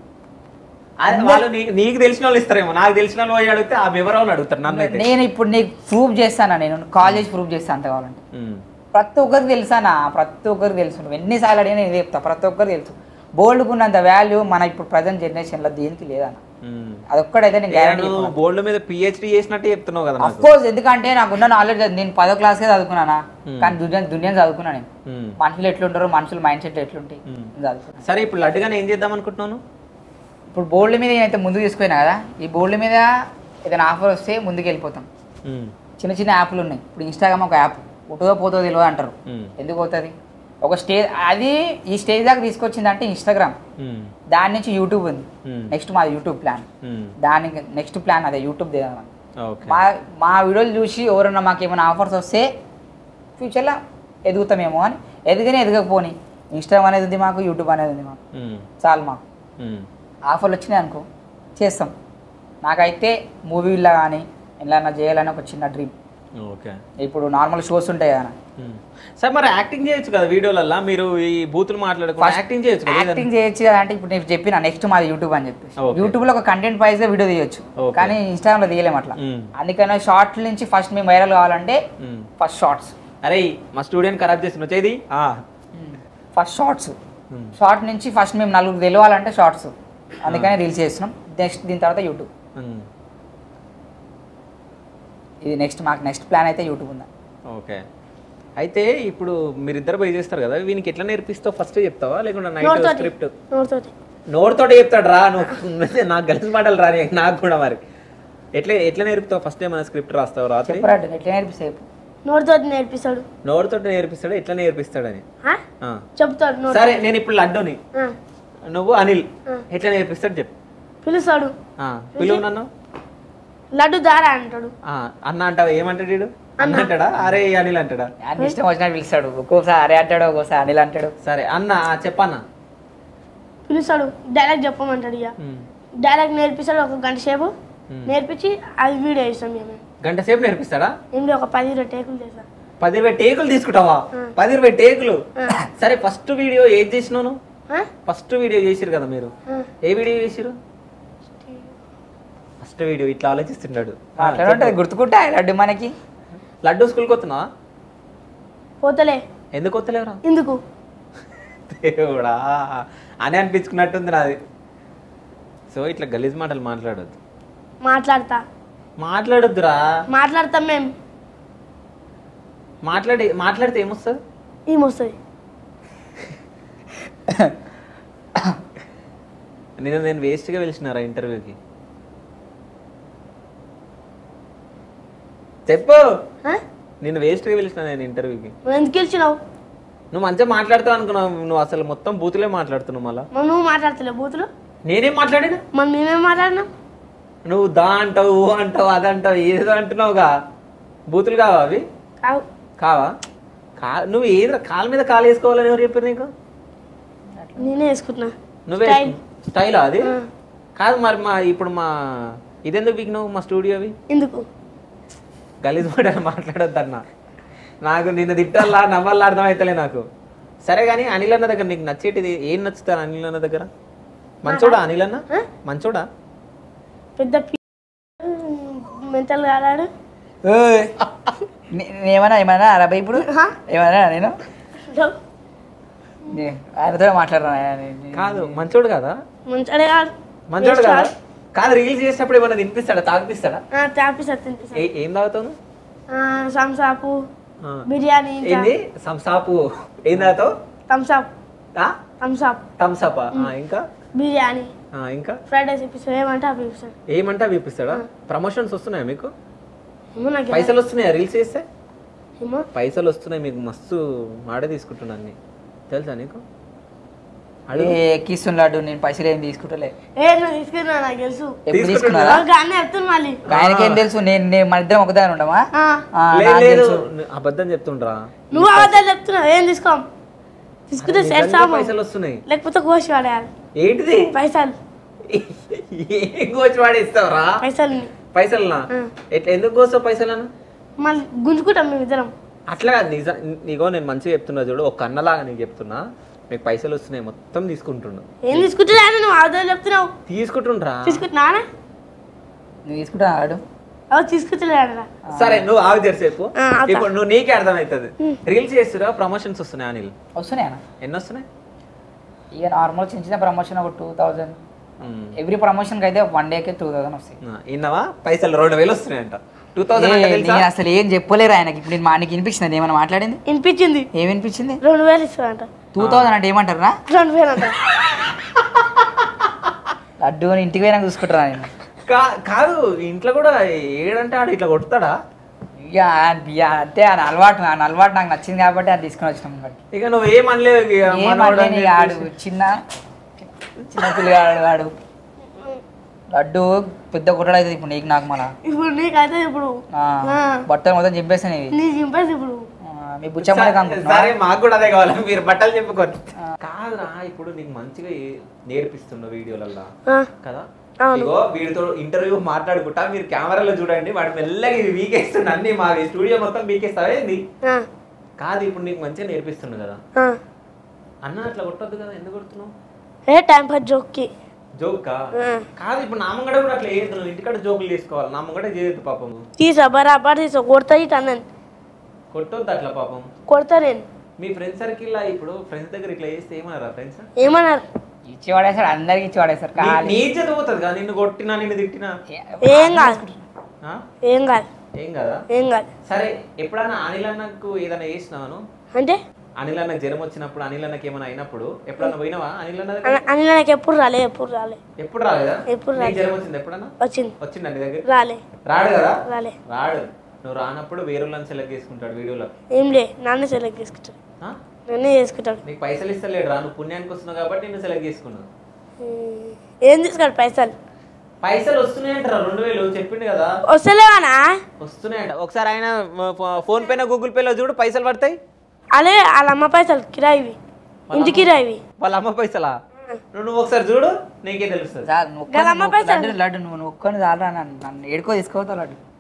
Speaker 1: అదే వాళ్ళు నీకు నీకు తెలిసిన వాళ్ళు ఇస్తారేమో నాకు తెలిసిన వాళ్ళు పోయి అడిగితే ఆ వివరాలు అడుగుతారు నన్ను అయితే
Speaker 3: నేను ఇప్పుడు నీకు ప్రూవ్ చేస్తానా నేను కాలేజ్ ప్రూవ్ చేస్తాను అంత కావాలంటే
Speaker 1: ఉమ్.
Speaker 3: ప్రతి ఒక్కరికి తెలుసానా ప్రతి ఒక్కరికి తెలుసు నువ్వు ఎన్నిసార్లు అడిగినా నేను చెప్తా ప్రతి ఒక్కరికి తెలుసు బోల్డ్కు ఉన్నంత వాల్యూ మన ఇప్పుడు ప్రజెంట్ జనరేషన్లో దేనికి లేదన్న
Speaker 1: ఉమ్.
Speaker 3: అదొక్కడైతే నేను
Speaker 1: ఏ,
Speaker 3: గ్యారంటీ
Speaker 1: నువ్వు బోర్డు మీద పిహెచ్డి చేసినట్టే చెప్తున్నావు కదా
Speaker 3: అఫ్
Speaker 1: నాకు
Speaker 3: కోర్స్ ఎందుకంటే నాకున్న నాలెడ్జ్ నేను పదో క్లాస్కే చదువుకున్నానా
Speaker 1: Hmm.
Speaker 3: కానీ దునియా దునియా చదువుకున్నా నేను
Speaker 1: ఉమ్.
Speaker 3: మనుషులు ఎట్లుంటారు మనుషుల మైండ్ సెట్ ఎట్లుంటాయి
Speaker 1: Hmm.
Speaker 3: నేను చదువుకున్నా
Speaker 1: సరే ఇప్పుడు లడ్డుగానే ఏం చేద్దాం అనుకుంటున్నాను
Speaker 3: ఇప్పుడు బోర్డు మీద నేనైతే ముందుకు తీసుకుపోయినా కదా ఈ బోర్డు మీద ఏదైనా ఆఫర్ వస్తే ముందుకు వెళ్ళిపోతాం
Speaker 1: ఉమ్.
Speaker 3: చిన్న చిన్న యాప్లు ఉన్నాయి ఇప్పుడు ఇన్స్టాగ్రామ్ ఒక యాప్ ఉంటుందో పోతుందో తెలియదు అంటారు
Speaker 1: ఉమ్.
Speaker 3: ఎందుకు అవుతుంది ఒక స్టేజ్ అది ఈ స్టేజ్ దాకా తీసుకొచ్చింది అంటే ఇన్స్టాగ్రామ్
Speaker 1: ఉమ్.
Speaker 3: దాని నుంచి యూట్యూబ్ ఉంది
Speaker 1: Hmm.
Speaker 3: నెక్స్ట్ మాది యూట్యూబ్ ప్లాన్
Speaker 1: ఉమ్.
Speaker 3: దానికి నెక్స్ట్ ప్లాన్ అదే యూట్యూబ్ దిగాలి
Speaker 1: ఓకే
Speaker 3: మా మా వీడియోలు చూసి ఎవరన్నా మాకు ఏమైనా ఆఫర్స్ వస్తే ఫ్యూచర్లో ఎదుగుతామేమో అని ఎదిగినే ఎదగకపోని ఇన్స్టాగ్రామ్ అనేది ఉంది మాకు యూట్యూబ్ అనేది ఉంది మాకు
Speaker 1: ఉమ్.
Speaker 3: చాలు మాకు
Speaker 1: ఉమ్.
Speaker 3: ఆఫర్లు వచ్చినాయి అనుకో చేస్తాం నాకైతే మూవీల్లో కానీ ఎలా చేయాలని ఒక చిన్న డ్రీమ్
Speaker 1: ఓకే
Speaker 3: ఇప్పుడు నార్మల్ షోస్ ఉంటాయి కదా
Speaker 1: ఉమ్. సార్ మరి యాక్టింగ్ చేయొచ్చు కదా వీడియోలల్లో మీరు ఈ బూతులు మాట్లాడుకుని యాక్టింగ్ చేయొచ్చు కదా
Speaker 3: యాక్టింగ్ చేయొచ్చు కదా అంటే ఇప్పుడు నేను చెప్పిన నెక్స్ట్ మాది యూట్యూబ్ అని చెప్పి
Speaker 1: Okay.
Speaker 3: యూట్యూబ్ లో ఒక కంటెంట్ వైజ్ గా వీడియో తీయొచ్చు
Speaker 1: Okay.
Speaker 3: కానీ ఇన్స్టాగ్రామ్ లో తీయలేము అట్లా
Speaker 1: Mm.
Speaker 3: అందుకనే షార్ట్ నుంచి ఫస్ట్ మేము వైరల్ కావాలంటే
Speaker 1: ఉమ్.
Speaker 3: ఫస్ట్ షార్ట్స్
Speaker 1: అరే మా స్టూడెంట్ ఖరాబ్ చేస్తున్నా వచ్చేది ఆ.
Speaker 3: First shorts
Speaker 1: um.
Speaker 3: షార్ట్ నుంచి ఫస్ట్ మేము నలుగురు తెలియాలంటే షార్ట్స్ అందుకని రీల్స్ చేస్తున్నాం నెక్స్ట్ దీని తర్వాత యూట్యూబ్
Speaker 1: ఉమ్.
Speaker 3: ఇది నెక్స్ట్ మాకు నెక్స్ట్ ప్లాన్ అయితే యూట్యూబ్ ఉందా
Speaker 1: ఓకే అయితే ఇప్పుడు మీరిద్దరు పోయి చేస్తారు కదా వీనికి ఎట్లా నేర్పిస్తావు ఫస్ట్ చెప్తావా లేకుంటే నైట్
Speaker 2: నోటితోటి
Speaker 1: స్క్రిప్ట్
Speaker 2: నోటితోటి
Speaker 1: నోటితోటే చెప్తాడు రా నువ్వు నాకు కలిసి మాటలు రాని నాకు కూడా మరి ఎట్లా ఎట్లా నేర్పుతావు ఫస్ట్ ఏమైనా స్క్రిప్ట్ రాస్తావు రాత్రి
Speaker 3: చెప్పరాడు ఎట్లా నేర్పిస్తే చెప్పు
Speaker 2: నోటితోటి నేర్పిస్తాడు
Speaker 1: నోటితోటి నేర్పిస్తాడు ఎట్లా నేర్పిస్తాడని
Speaker 2: ఆ?
Speaker 1: ఆ.
Speaker 2: చెప్తాడు నోటి
Speaker 1: సరే నేను ఇప్పుడు లడ్డుని
Speaker 2: ఆ,
Speaker 1: నువ్వు అనిల్
Speaker 2: ఆ.
Speaker 1: ఎట్లా నేర్పిస్తాడు చెప్పు
Speaker 2: పిలుస్తాడు
Speaker 1: ఆ, పిలువు నన్ను
Speaker 2: లడ్డు దారా అంటాడు
Speaker 1: ఆ, అన్న అంటావా ఏమంటాడు వీడు అన్న అంటాడా అరే అనిల్ అంటాడా
Speaker 3: ఆయన ఇష్టం వచ్చినట్టు పిలుస్తాడు ఒక్కోసారి అరే అంటాడు ఒక్కోసారి అనిల్ అంటాడు
Speaker 1: సరే అన్న ఆ, చెప్పన్న
Speaker 2: పిలుస్తాడు డైలాగ్ చెప్పమంటాడు ఇక
Speaker 1: ఉమ్.
Speaker 2: డైలాగ్ నేర్పిస్తాడు ఒక గంట సేపు
Speaker 1: ఉమ్.
Speaker 2: నేర్పించి అది వీడియో ఇస్తాం మేము
Speaker 1: గంట సేపు నేర్పిస్తాడా
Speaker 2: ఏమి ఒక పది ఇరవై టేకులు చేస్తాం
Speaker 1: పది ఇరవై టేకులు తీసుకుంటావా
Speaker 2: ఆ.
Speaker 1: పది ఇరవై టేకులు
Speaker 2: ఆ.
Speaker 1: సరే ఫస్ట్ వీడియో ఏది చేసినావు నువ్వు
Speaker 2: ఆ?
Speaker 1: ఫస్ట్ వీడియో చేసిరు కదా మీరు
Speaker 2: ఆ.
Speaker 1: ఏ వీడియో చేసిరు ఫస్ట్ వీడియో ఇట్లా ఆలోచిస్తున్నాడు ఆ,
Speaker 3: మాట్లాడుంటది
Speaker 1: చెప్పు.
Speaker 3: గుర్తుకుంటా లడ్డు మనకి
Speaker 1: లడ్డు స్కూల్కి వస్తున్నావా
Speaker 2: పోతలే
Speaker 1: ఎందుకు వస్తలేవురా
Speaker 2: ఎందుకు
Speaker 1: దేవుడా అని అనిపించుకున్నట్టుంది నాది సో ఇట్లా గలీజ్ మాటలు మాట్లాడొద్దు
Speaker 2: మాట్లాడతా
Speaker 1: మాట్లాడొద్దురా
Speaker 2: మాట్లాడతాం మేము
Speaker 1: మాట్లాడి మాట్లాడితే ఏమొస్తుంది
Speaker 2: ఏమొస్తుంది
Speaker 1: నేను నేను వేస్ట్గా పిలిచినారా ఇంటర్వ్యూకి చెప్పు
Speaker 2: ఆ?
Speaker 1: నేను వేస్ట్గా పిలిచిన నేను ఇంటర్వ్యూకి
Speaker 2: నువ్వు ఎందుకు గెలిచినావు
Speaker 1: నువ్వు మంచిగా మాట్లాడతావు అనుకున్నావు నువ్వు అసలు మొత్తం బూతులే మాట్లాడుతున్నావు మళ్ళా
Speaker 2: మరి నువ్వు మాట్లాడతలేవు బూతులు
Speaker 1: నేనేం మాట్లాడినా
Speaker 2: మరి మేమేం మాట్లాడినాం
Speaker 1: నువ్వు దా అంటావు ఊ అంటావు అదంటావు ఏదో అంటున్నావుగా బూతులు కావా అవి
Speaker 2: కావు
Speaker 1: కావా కా నువ్వు ఏదో కాలు మీద కాలు వేసుకోవాలని ఎవరు చెప్పారు నీకు
Speaker 2: నేనే వేసుకుంటున్నా
Speaker 1: నువ్వే
Speaker 2: Style.
Speaker 1: స్టైలా అది
Speaker 2: ఆ.
Speaker 1: కాదు మరి మా ఇప్పుడు మా ఇదెందుకు బిగినావు మా స్టూడియోవి
Speaker 2: ఎందుకు
Speaker 1: గలీజ్ మాటలు మాట్లాడొద్దన్న నాకు నిన్ను తిట్టాలా నవ్వాలా అర్థమవుతలే నాకు సరే కానీ అనిల్ అన్న దగ్గర నీకు నచ్చేటిది ఏం నచ్చుతారు అనిల్ అన్న దగ్గర మంచోడా అనిల్ అన్న
Speaker 2: ఆ?
Speaker 1: మంచోడా
Speaker 2: పెద్ద మెంటల్ కాడాడు
Speaker 3: ఏయ్, నే- నేనేమన్నా ఏమన్నా అరబై ఇప్పుడు
Speaker 2: హా?
Speaker 3: ఏమన్నా నేను నే- ఆయనతో మాట్లాడరా
Speaker 1: కాదు మంచోడు కదా
Speaker 2: మంచిగానే కాదు
Speaker 1: మంచోడు కదా కాదు రీల్స్ చేసేటప్పుడు ఏమన్నా తినిపిస్తాడా తాగిపిస్తాడా
Speaker 2: తాపిస్తారు తినిపిస్తారు
Speaker 1: ఏ- ఏం తాగుతావు
Speaker 2: సంసాపు
Speaker 1: ఆ.
Speaker 2: బిర్యానీ
Speaker 1: ఏంది సంసాపు ఏం తాగుతావు
Speaker 2: థమ్స్అప్ థమ్స్అప్
Speaker 1: థమ్సప్ ఇంకా
Speaker 2: బిర్యానీ
Speaker 1: ఆ, ఇంకా
Speaker 2: ఫ్రైడ్ రైస్ ఇప్పిస్తారు ఏమంటే అవి ఇప్పిస్తారు
Speaker 1: ఏమంటే అవి ఇప్పిస్తాడా ప్రమోషన్స్ వస్తున్నాయా మీకు
Speaker 2: ఏమో నాకు
Speaker 1: పైసలు వస్తున్నాయా రీల్స్ చేస్తే
Speaker 2: ఏమో
Speaker 1: పైసలు వస్తున్నాయి మీకు మస్తు మాడే తీసుకుంటున్నా అన్ని తెలుసా నీకు అడుగు.
Speaker 3: ఎక్కిస్తున్నాడు నేను పైసలు ఏం తీసుకుంటలే
Speaker 2: ఏ నువ్వు తీసుకున్నా నాకు తెలుసు
Speaker 3: ఎప్పుడు తీసుకున్నారా
Speaker 2: కానీ చెప్తున్నా మళ్ళీ
Speaker 3: ఆయనకేం తెలుసు నేను నేను మన ఇద్దరం ఒకదాని ఉండమా
Speaker 2: ఆ,
Speaker 3: ఆ,
Speaker 1: లేదు
Speaker 3: నాకు
Speaker 1: లేదు
Speaker 3: తెలుసు.
Speaker 1: ను- అబద్ధం చెప్తుండ్రా
Speaker 2: నువ్వు అబద్ధాలు చెప్తున్నావు ఏం తీసుకోం తీసుకుంటే
Speaker 1: అరే,
Speaker 2: సెట్
Speaker 1: నిజంగా
Speaker 2: సాము
Speaker 1: పైసలు వస్తున్నాయి
Speaker 2: లేకపోతే కోసి పడేయాలి
Speaker 1: ఏంటిది
Speaker 2: పైసలు
Speaker 1: ఏం కోచి వాడేస్తావురా
Speaker 2: పైసలు
Speaker 1: పైసలనా
Speaker 2: ఆ.
Speaker 1: ఎట్లా ఎందుకు కోస్తావు పైసలను
Speaker 2: మళ్ళీ గుంజుకుంటాం మేము ఇద్దరం
Speaker 1: అట్లా కాదు నిజం నీగో నేను మంచిగా చెప్తున్నా చూడు ఒక అన్నలాగా నీకు చెప్తున్నా మీకు పైసలు వస్తున్నాయి మొత్తం తీసుకుంటున్నా
Speaker 2: ఏం తీసుకుంటున్నా నువ్వు అబద్ధాలు చెప్తున్నావు
Speaker 1: తీసుకుంటుండ్రా
Speaker 2: తీసుకుంటున్నానా
Speaker 3: నువ్వు తీసుకుంటా ఆడు
Speaker 2: అవి తీసుకుంటున్నాడా
Speaker 1: సరే నువ్వు ఆగు చేసేపు
Speaker 2: ఆ, ఆగుతా.
Speaker 1: ఇప్పుడు నువ్వు నీకే అర్థమవుతుంది రీల్స్ చేస్తురా ప్రమోషన్స్ వస్తున్నాయి అనిల్
Speaker 3: వస్తున్నాయా
Speaker 1: ఎన్ని వస్తున్నాయి
Speaker 3: ఇక నార్మల్ చిన్న చిన్న ప్రమోషన్ ఒక టూ థౌజండ్
Speaker 1: మ్మ్.
Speaker 3: ఎవ్రీ ప్రమోషన్కి అయితే వన్ డేకి టూ థౌసండ్ వస్తాయి
Speaker 1: ఆ, విన్నావా పైసలు రెండు వేలు వస్తున్నాయంట టూ
Speaker 3: ఏ,
Speaker 1: థౌసండ్
Speaker 3: నేను అసలు ఏం చెప్పలేరు ఆయనకి ఇప్పుడు నేను మా నీకు వినిపించినది ఏమైనా మాట్లాడింది
Speaker 2: వినిపించింది
Speaker 3: ఏం వినిపించింది
Speaker 2: రెండు వేలు ఇస్తాడంట
Speaker 3: టూ థౌసండ్ అంటే ఏమంటారా
Speaker 2: రెండు వేలు అంట
Speaker 3: లడ్డు అని ఇంటికి పోయినా చూసుకుంటారా నేను
Speaker 1: కాదు ఇంట్లో కూడా ఏడంటే ఆడు ఇట్లా కొడతాడా
Speaker 3: ఇక ఇక అంతే ఆయన అలవాటు ఆయన అలవాటు నాకు నచ్చింది కాబట్టి అది తీసుకొని వచ్చినాం ఇక్కడికి.
Speaker 1: ఇక నువ్వు ఏం అనలేవు ఇక
Speaker 3: ఏం
Speaker 1: మనోడు అని
Speaker 3: అనలేని ఇక ఆడు
Speaker 1: చెప్పేసి.
Speaker 3: చిన్న చిన్న పిల్లగాడు వాడు లడ్డు పెద్ద కుట్టాడు అవుతుంది ఇప్పుడు నీకు నాకు మళ్ళా
Speaker 2: ఇప్పుడు నీకైతే ఇప్పుడు
Speaker 3: ఆ,
Speaker 2: ఆ.
Speaker 3: బట్టలు మొత్తం చింపేస్తాను ఇవి
Speaker 2: నీ చింపేసి ఇప్పుడు
Speaker 3: ఆ, మీ బుచ్చమ్మడే
Speaker 1: సరే
Speaker 3: కనుకుంటున్నా
Speaker 1: మాకు కూడా అదే కావాలి మీరు బట్టలు చెప్పుకోండి కాదురా ఇప్పుడు నీకు మంచిగా ఏ- నేర్పిస్తుండ వీడియోలల్లో
Speaker 2: ఆ,
Speaker 1: కదా
Speaker 2: అవును.
Speaker 1: ఇగో వీడితో ఇంటర్వ్యూ మాట్లాడుకుంటా మీరు కెమెరాలో చూడండి వాడు మెల్లగా ఇవి వీకేస్తుండ అన్ని మా స్టూడియో మొత్తం వీకేస్తావే ఏంది
Speaker 2: ఆ,
Speaker 1: కాదు ఇప్పుడు నీకు మంచిగా నేర్పిస్తుండు కదా
Speaker 2: ఆ.
Speaker 1: అన్న అట్లా కొట్టొద్దు కదా ఎందుకు కొడుతున్నావు
Speaker 2: ఏ టైం పాస్ జోక్కి
Speaker 1: జోకా
Speaker 2: ఆ.
Speaker 1: కాదు ఇప్పుడు నా ముంగడ కూడా అట్లా చేయొద్దు నువ్వు ఇంటికాడ జోకులు తీసుకోవాలి నా ముంగడ చేయొద్దు పాపం
Speaker 2: తీసా బరాబర్ తీసా కొడతా ఇటు అన్నాను
Speaker 1: కొట్టొద్దు అట్లా పాపం
Speaker 2: కొడతా నేను
Speaker 1: మీ ఫ్రెండ్ సర్కిల్ ఇప్పుడు ఫ్రెండ్స్ దగ్గర ఇట్లా చేస్తే ఏమన్నారా ఫ్రెండ్స్
Speaker 2: ఏమన్నారు
Speaker 3: ఇచ్చి వాడేసారు అందరికి ఇచ్చి వాడేసారు ఖాళీ
Speaker 1: నీ ఇజ్జత్ పోతుంది కదా నిన్ను కొట్టినా నిన్ను తిట్టినా
Speaker 2: ఏం కాదు
Speaker 1: ఆ?
Speaker 2: ఏం కాదు
Speaker 1: ఏం కదా
Speaker 2: ఏం కాదు
Speaker 1: సరే ఎప్పుడన్నా అనిల్ అన్నకు ఏదైనా చేసినాను
Speaker 2: అంటే
Speaker 1: అనిల్ అన్నకు జ్వరం వచ్చినప్పుడు అనిల్ అన్నకి ఏమైనా అయినప్పుడు ఎప్పుడన్నా పోయినావా అనిల్ అన్న దగ్గర?
Speaker 2: అన్న- అని నాకు ఎప్పుడు రాలే ఎప్పుడు రాలే
Speaker 1: ఎప్పుడు రాలేదా
Speaker 2: ఎప్పుడు
Speaker 1: నీకు
Speaker 2: రాలేదు.
Speaker 1: జ్వరం వచ్చింది ఎప్పుడన్నా
Speaker 2: వచ్చింది
Speaker 1: వచ్చిందా నీ దగ్గర
Speaker 2: రాలే
Speaker 1: రాడు కదా
Speaker 2: రాలే
Speaker 1: రాడు నువ్వు రానప్పుడు వేరే వాళ్ళని సెలెక్ట్ చేసుకుంటాడు వీడియోలో
Speaker 2: ఏం లే నాన్నే సెలెక్ట్ చేసుకుంటాడు
Speaker 1: ఆ?
Speaker 2: నన్నే చేసుకుంటాడు
Speaker 1: నీకు పైసలు ఇస్తలేడు రా నువ్వు పుణ్యానికి వస్తున్నావు కాబట్టి నేను సెలెక్ట్ చేసుకున్నాను
Speaker 2: ఉమ్, ఏం తీసుకాడు పైసలు
Speaker 1: పైసలు వస్తున్నాయంటారా రెండు వేలు చెప్పిండు కదా
Speaker 2: వస్తలేవానా
Speaker 1: వస్తున్నాయంట ఒకసారి ఆయన ఫోన్ పేనా గూగుల్ పేలో చూడు పైసలు పడతాయి
Speaker 2: అలే వాళ్ళ అమ్మ పైసలు కిరాయివి ఇంటి కిరాయివి
Speaker 1: వాళ్ళ అమ్మ పైసలా నువ్వు నువ్వు ఒకసారి చూడు నీకే తెలుస్తుంది
Speaker 3: చాలు, నువ్వు
Speaker 2: గల
Speaker 3: ఒక్కని-
Speaker 2: అమ్మ
Speaker 3: నువ్వు-
Speaker 2: పైసలు.
Speaker 3: లడ్డు లడ్డు నువ్వు నువ్వు ఒక్కని చాలరా నన్ను నన్ను ఏడుకో తీసుకోవద్దా లడ్డు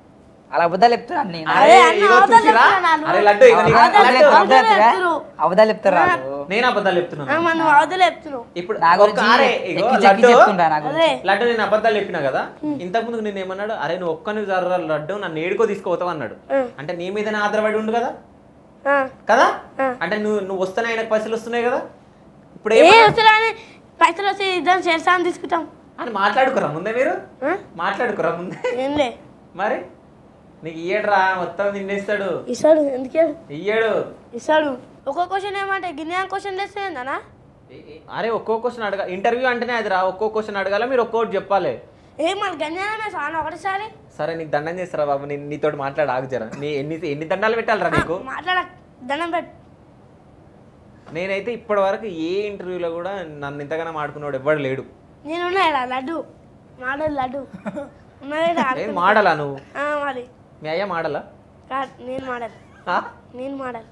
Speaker 3: అలా అబద్ధాలు చెప్తున్నాను నేను
Speaker 1: అరే
Speaker 2: అన్న,
Speaker 1: ఇగో
Speaker 2: అవతల
Speaker 1: చూసిరా?
Speaker 2: చెప్తున్నాను.
Speaker 1: అరే లడ్డు ఇగో నీకు
Speaker 2: అవతల
Speaker 1: లడ్డు.
Speaker 2: చెప్తున్నాను.
Speaker 3: అబద్ధాలు చెప్తారా?
Speaker 2: చెప్తురు.
Speaker 3: అబద్ధాలు చెప్తారా వాళ్ళు?
Speaker 1: నేను అబద్ధాలు చెప్తున్నాను
Speaker 2: ఆ, మనం అవతల చెప్తున్నావు
Speaker 1: ఇప్పుడు
Speaker 3: నా
Speaker 1: ఒక్క
Speaker 3: గురించి
Speaker 1: అరే ఇగో
Speaker 3: ఎక్కి చెక్కి
Speaker 1: లడ్డు
Speaker 3: చెప్తుంటా నా గురించి
Speaker 2: అదే
Speaker 1: లడ్డు నేను అబద్ధాలు చెప్పినా కదా ఇంతకు ముందు నేను ఏమన్నాడు అరే నువ్వు ఒక్కని జర్ర లడ్డు నన్ను ఏడుకో తీసుకుపోతావు అన్నాడు
Speaker 2: ఆ.
Speaker 1: అంటే నీ మీదనే ఆధారపడి ఉండు కదా
Speaker 2: ఆ.
Speaker 1: కదా
Speaker 2: ఆ.
Speaker 1: అంటే నువ్వు నువ్వు వస్తేనే ఆయనకు పైసలు వస్తున్నాయి కదా ఇప్పుడు
Speaker 2: ఏ
Speaker 1: ఏమన్నా-
Speaker 2: వస్తున్నాయని పైసలు వచ్చి ఇద్దరం చేస్తా అని తీసుకుంటాం
Speaker 1: అని మాట్లాడుకురా ముందే మీరు
Speaker 2: ఆ?
Speaker 1: మాట్లాడుకురా ముందే
Speaker 2: ఏంలే
Speaker 1: మరి నీకు ఇయ్యడురా మొత్తం నిండేస్తాడు
Speaker 2: ఇస్తాడు ఎందుకే
Speaker 1: ఇయ్యడు
Speaker 2: ఇస్తాడు ఒక్కో క్వశ్చన్ ఏమంటే గిన్నె క్వశ్చన్ వేస్తే ఏందన్నా
Speaker 1: ఏ- ఏ- అరే ఒక్కో క్వశ్చన్ అడగా ఇంటర్వ్యూ అంటేనే అది రా ఒక్కో క్వశ్చన్ అడగాల మీరు ఒక్కోటి చెప్పాలి
Speaker 2: ఏ మన గన్యానమే సార్ ఒకటిసారి
Speaker 1: సరే నీకు దండం చేస్తారా బాబు నేను నీతోటి మాట్లాడు ఆగు జర నీ ఎన్ని ఎన్ని దండాలు పెట్టాలరా నీకు
Speaker 2: మాట్లాడ దండం పెట్టు
Speaker 1: నేనైతే ఇప్పటి వరకు ఏ ఇంటర్వ్యూలో కూడా నన్ను ఇంతగానో ఆడుకున్నాడు ఎవ్వడు లేడు
Speaker 2: నేనున్నా ఇలా లడ్డు మాడల్ లడ్డు ఉన్నదే
Speaker 1: ఏం మాడలా నువ్వు
Speaker 2: మరి
Speaker 1: మీ అయ్యా మాడలా
Speaker 2: కాదు నేను మాడల్
Speaker 1: ఆ?
Speaker 2: నేను మాడల్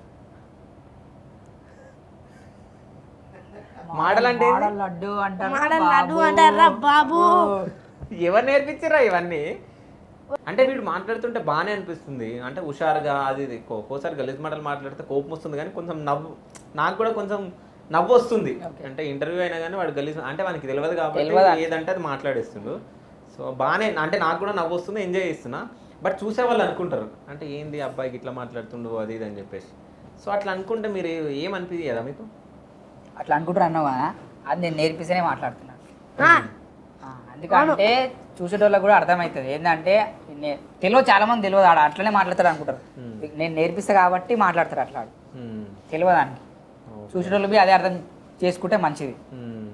Speaker 1: మాడల్ అంటే ఏంది?
Speaker 3: మాడల్ లడ్డు అంటారు
Speaker 2: మాడల్ లడ్డు అంటారా బాబు
Speaker 1: ఎవరు నేర్పించారా ఇవన్నీ అంటే వీడు మాట్లాడుతుంటే బాగానే అనిపిస్తుంది అంటే హుషారుగా అది ఇది కో- ఒక్కోసారి గలీజ్ మాటలు మాట్లాడితే కోపం వస్తుంది కానీ కొంచెం నవ్వు నాకు కూడా కొంచెం నవ్వు వస్తుంది అంటే ఇంటర్వ్యూ అయినా కానీ వాడు గలీజ్ అంటే వానికి తెలియదు కాబట్టి
Speaker 3: తెలియదు.
Speaker 1: ఏదంటే అది మాట్లాడేస్తుండు సో బాగానే అంటే నాకు కూడా నవ్వు వస్తుంది ఎంజాయ్ చేస్తున్నా బట్ చూసే వాళ్ళు అనుకుంటారు అంటే ఏంది అబ్బాయికి ఇట్లా మాట్లాడుతుండు అది ఇది అని చెప్పేసి సో అట్లా అనుకుంటే మీరు ఏమనిపించదు కదా మీకు
Speaker 3: అట్లా అనుకుంటారు అన్నావు కదా అది నేను నేర్పిస్తేనే మాట్లాడుతున్నాను
Speaker 2: ఆ,
Speaker 3: ఆ, అందుకంటే చూసేటోళ్ళకి కూడా అర్థమవుతుంది ఏంటంటే నే- తెలియదు చాలా మంది తెలియదు ఆడ అట్లనే మాట్లాడతారు అనుకుంటారు నేను నేర్పిస్తా కాబట్టి మాట్లాడతారు అట్లా ఆడు.
Speaker 1: మ్మ్.
Speaker 3: తెలియదు దానికి చూసేటోళ్ళు బి అదే అర్థం చేసుకుంటే మంచిది
Speaker 1: మ్మ్.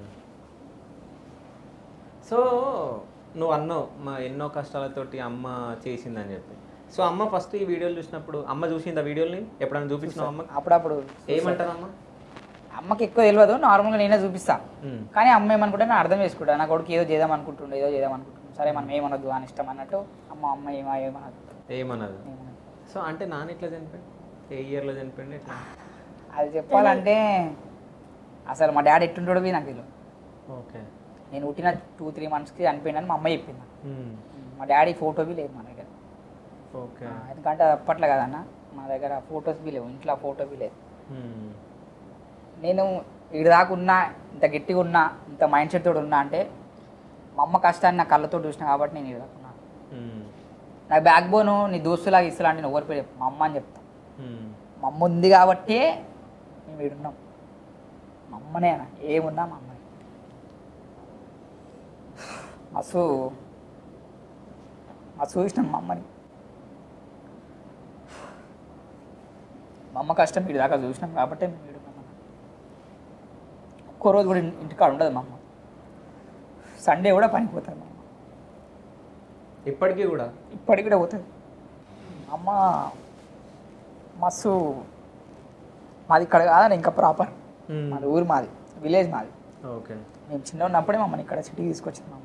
Speaker 1: సో నువ్వు అన్నావు మా ఎన్నో కష్టాలతోటి అమ్మ చేసిందని చెప్పి సో అమ్మ ఫస్ట్ ఈ వీడియోలు చూసినప్పుడు అమ్మ చూసింది ఆ వీడియోని ఎప్పుడైనా చూపించినావు అమ్మ
Speaker 3: అప్పుడప్పుడు
Speaker 1: ఏమంటారు అమ్మ
Speaker 3: అమ్మకి ఎక్కువ తెలియదు నార్మల్గా నేనే చూపిస్తా
Speaker 1: మ్మ్.
Speaker 3: కానీ అమ్మ ఏమనుకుంటే నేను అర్థం చేసుకుంటా నా కొడుకు ఏదో చేద్దాం అనుకుంటుండే ఏదో చేద్దాం అనుకుంటుండే సరే మనం ఏమనొద్దు అని ఇష్టం అన్నట్టు అమ్మ అమ్మ ఏమో ఏమనదు
Speaker 1: ఏమన్నది
Speaker 3: ఏమనదు.
Speaker 1: సో అంటే నాన్న ఎట్లా చనిపోయింది ఏ ఇయర్లో చనిపోయింది ఎట్లా
Speaker 3: అది చెప్పాలంటే అసలు మా డాడీ ఎట్టుంటాడో బి నాకు తెలియదు
Speaker 1: ఓకే
Speaker 3: నేను పుట్టిన టూ త్రీ మంత్స్కి చనిపోయిందని మా అమ్మ చెప్పింది నాకు.
Speaker 1: మ్మ్.
Speaker 3: మా డాడీ ఫోటో బి లేదు మా దగ్గర
Speaker 1: ఓకే
Speaker 3: ఆ, ఎందుకంటే అది అప్పట్లో కదన్న మా దగ్గర ఫొటోస్ బి లేవు ఇంట్లో ఫోటో బి లేదు
Speaker 1: మ్మ్.
Speaker 3: నేను ఈడ దాకా ఉన్నా ఇంత గట్టిగా ఉన్నా ఇంత మైండ్ సెట్ తోటి ఉన్నా అంటే మా అమ్మ కష్టాన్ని నా కళ్ళతో చూసిన కాబట్టి నేను ఈడ దాకా ఉన్నా
Speaker 1: మ్మ్.
Speaker 3: నా బ్యాక్ బోన్ నీ దోస్తులాగా ఇస్తులా అంటే నేను ఎవరి పేరు చెప్పు. మా అమ్మ అని చెప్తా
Speaker 1: మ్మ్.
Speaker 3: మా అమ్మ ఉంది కాబట్టి మేము ఈడున్నాం మా అమ్మనే అన్న ఏమున్నా మా అమ్మనే మసు మసు చూసినాం మా అమ్మని మా అమ్మ కష్టం వీడి దాకా చూసినాం కాబట్టి మేము ఈడున్నాం అన్న. ఒక్కో రోజు కూడా ఇన్- ఇంటికాడ ఉండదు మా అమ్మ సండే కూడా పనికి పోతుంది మా అమ్మ
Speaker 1: ఇప్పటికీ కూడా
Speaker 3: ఇప్పటికి కూడా పోతుంది అమ్మ మస్తు మాది ఇక్కడ కాదని ఇంకా ప్రాపర్
Speaker 1: మ్మ్.
Speaker 3: మాది ఊరు మాది విలేజ్ మాది
Speaker 1: ఓకే
Speaker 3: మేము చిన్న ఉన్నప్పుడే మమ్మల్ని ఇక్కడ సిటీకి తీసుకొచ్చింది మా అమ్మ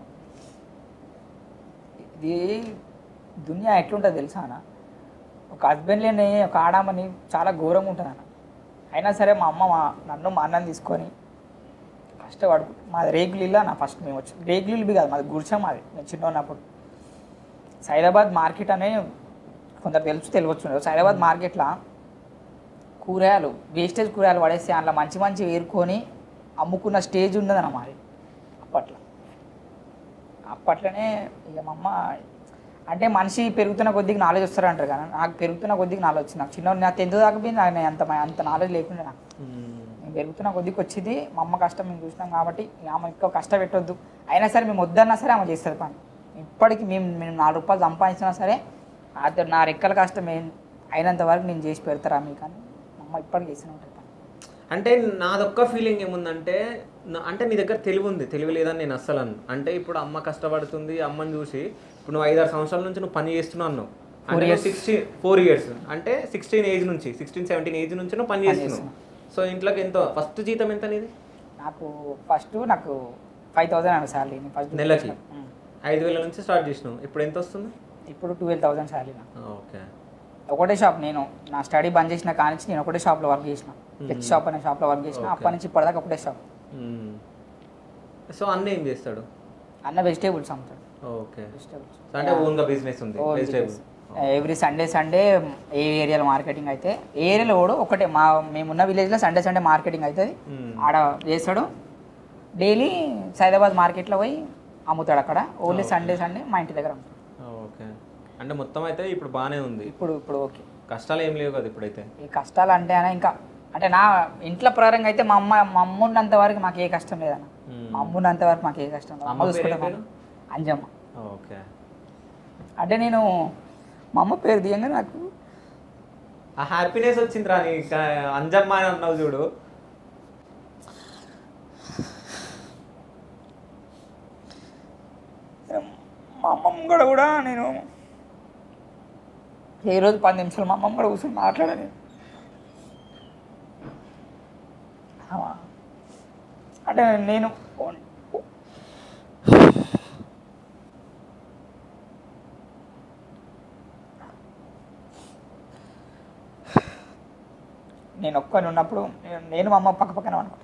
Speaker 3: ఇది దునియా ఎట్లుంటుంది తెలుసా అన్న ఒక హస్బెండ్ లేని ఒక ఆడామని చాలా ఘోరంగా ఉంటుంది అన్న అయినా సరే మా అమ్మ మా నన్ను మా అన్నని తీసుకొని కష్టపడు మాది రేగులు ఇల్లు నా ఫస్ట్ మేము వచ్చి రేగులు ఇల్లు కాదు మాది గుడిసె మాది నేను చిన్న ఉన్నప్పుడు సైదాబాద్ మార్కెట్ అనే కొందరు తెలుసు తెలియవచ్చు సైదాబాద్ మార్కెట్లో కూరగాయలు వేస్టేజ్ కూరగాయలు పడేసి అందులో మంచి మంచి ఏరుకొని అమ్ముకున్న స్టేజ్ ఉన్నదన్న మాది అప్పట్లో అప్పట్లోనే ఇక మా అమ్మ అంటే మనిషి పెరుగుతున్న కొద్దిగా నాలెడ్జ్ వస్తారంటారు కానీ నాకు పెరుగుతున్న కొద్దిగా నాలెడ్జ్ వచ్చింది నాకు చిన్న నాకు టెన్త్ దాకా పోయింది నాకు అంత అంత నాలెడ్జ్ లేకుండా నాకు
Speaker 1: మ్మ్.
Speaker 3: మేము పెరుగుతున్న కొద్దికి వచ్చింది మా అమ్మ కష్టం మేము చూసినాం కాబట్టి ఇక ఆమె ఎక్కువ కష్టపెట్టొద్దు అయినా సరే మేము వద్దన్నా సరే ఆమె చేస్తుంది పని ఇప్పటికి మేము మేము నాలుగు రూపాయలు సంపాదించినా సరే అది నా రెక్కల కష్టం ఏం అయినంత వరకు నేను చేసి పెడతారా మీకు అని మా అమ్మ ఇప్పటికి చేస్తూనే ఉంటుంది పని
Speaker 1: అంటే నాదొక్క ఫీలింగ్ ఏముందంటే నా- అంటే నీ దగ్గర తెలివి ఉంది తెలివి లేదని నేను అస్సలు అన్ను అంటే ఇప్పుడు అమ్మ కష్టపడుతుంది అమ్మని చూసి ఇప్పుడు నువ్వు ఐదారు సంవత్సరాల నుంచి నువ్వు పని చేస్తున్నావు అన్నావు అంటే సిక్స్టీన్ ఫోర్ ఇయర్స్ అంటే సిక్స్టీన్ ఏజ్ నుంచి సిక్స్టీన్ సెవెంటీన్ ఏజ్ నుంచి నువ్వు పని చేస్తున్నావు సో ఇంట్లోకి ఎంతో ఫస్ట్ జీతం ఎంత నీది
Speaker 3: నాకు ఫస్ట్ నాకు ఫైవ్ థౌసండ్ అన్న శాలరీ నేను ఫస్ట్
Speaker 1: నెలకి ఐదు వేల నుంచి స్టార్ట్ చేసినావు ఇప్పుడు ఎంత వస్తుంది
Speaker 3: ఇప్పుడు ట్వెల్వ్ థౌసండ్ శాలరీ నాకు
Speaker 1: ఓకే
Speaker 3: ఒకటే షాప్ నేను నా స్టడీ బంద్ చేసిన కానించి నేను ఒకటే షాప్లో వర్క్ చేసిన హెచ్ షాప్ అనే షాప్లో వర్క్ చేసిన అప్పటి నుంచి ఇప్పటిదాకా ఒకటే షాప్
Speaker 1: సో అన్న ఏం చేస్తాడు
Speaker 3: అన్న వెజిటేబుల్స్ అమ్ముతాడు
Speaker 1: ఓకే
Speaker 3: వెజిటేబుల్స్
Speaker 1: సో అంటే ఓన్గా బిజినెస్ ఉంది
Speaker 3: Own
Speaker 1: vegetable
Speaker 3: business. Every Sunday Sunday ఏ ఏరియాలో మార్కెటింగ్ అయితే ఏ ఏరియాలో కూడా ఒకటే మా మేమున్న విలేజ్లో సండే సండే మార్కెటింగ్ అవుతుంది
Speaker 1: మ్మ్.
Speaker 3: ఆడ చేస్తాడు డైలీ సైదాబాద్ మార్కెట్లో పోయి అమ్ముతాడు అక్కడ ఓన్లీ సండే సండే మా ఇంటి దగ్గర అమ్ముతాడు
Speaker 1: ఓకే అంటే మొత్తం అయితే ఇప్పుడు బాగానే ఉంది
Speaker 3: ఇప్పుడు ఇప్పుడు ఓకే
Speaker 1: కష్టాలు ఏం లేవు కదా ఇప్పుడైతే
Speaker 3: ఈ కష్టాలు అంటే అన్న ఇంకా అంటే నా ఇంట్లో ప్రకారంగా అయితే మా అమ్మ మా అమ్మ ఉన్నంత వరకు మాకు ఏ కష్టం లేదన్న
Speaker 1: మ్మ్.
Speaker 3: మా అమ్మ ఉన్నంత వరకు మాకు ఏ కష్టం లేదు
Speaker 1: అమ్మ
Speaker 3: అమ్మ
Speaker 1: పేరు ఏం
Speaker 3: చూసుకుంటాం అంజమ్మ
Speaker 1: ఓకే
Speaker 3: అంటే నేను మా అమ్మ పేరు దియంగా నాకు
Speaker 1: ఆ హ్యాపీనెస్ వచ్చింది రా నీ క- అంజమ్మ అని అన్నావు చూడు
Speaker 3: మా అమ్మమ్మ కూడా కూడా నేను ఏ రోజు పది నిమిషాలు మా అమ్మమ్మ కూడా కూర్చొని మాట్లాడాను ఆమా. అంటే నేను నేను ఒక్కని ఉన్నప్పుడు నేను- నేను మా అమ్మ పక్క పక్కన అనుకుంటా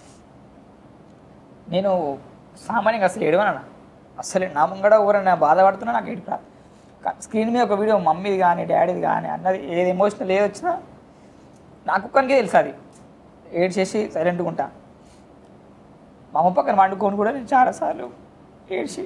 Speaker 3: నేను సామాన్యంగా అసలు ఏడవనా అసలు నా ముంగడ ఎవరైనా బాధపడుతున్నా నాకు ఏడుపు రాదు కా- స్క్రీన్ మీద ఒక వీడియో మమ్మీది కానీ డాడీది కానీ అన్నది ఏది ఎమోషనల్ ఏది వచ్చినా నాకు ఒక్కనికే తెలుసు అది ఏడ్చేసి సైలెంట్గా ఉంటా మా అమ్మ పక్కన వండుకొని కూడా నేను చాలాసార్లు ఏడ్చి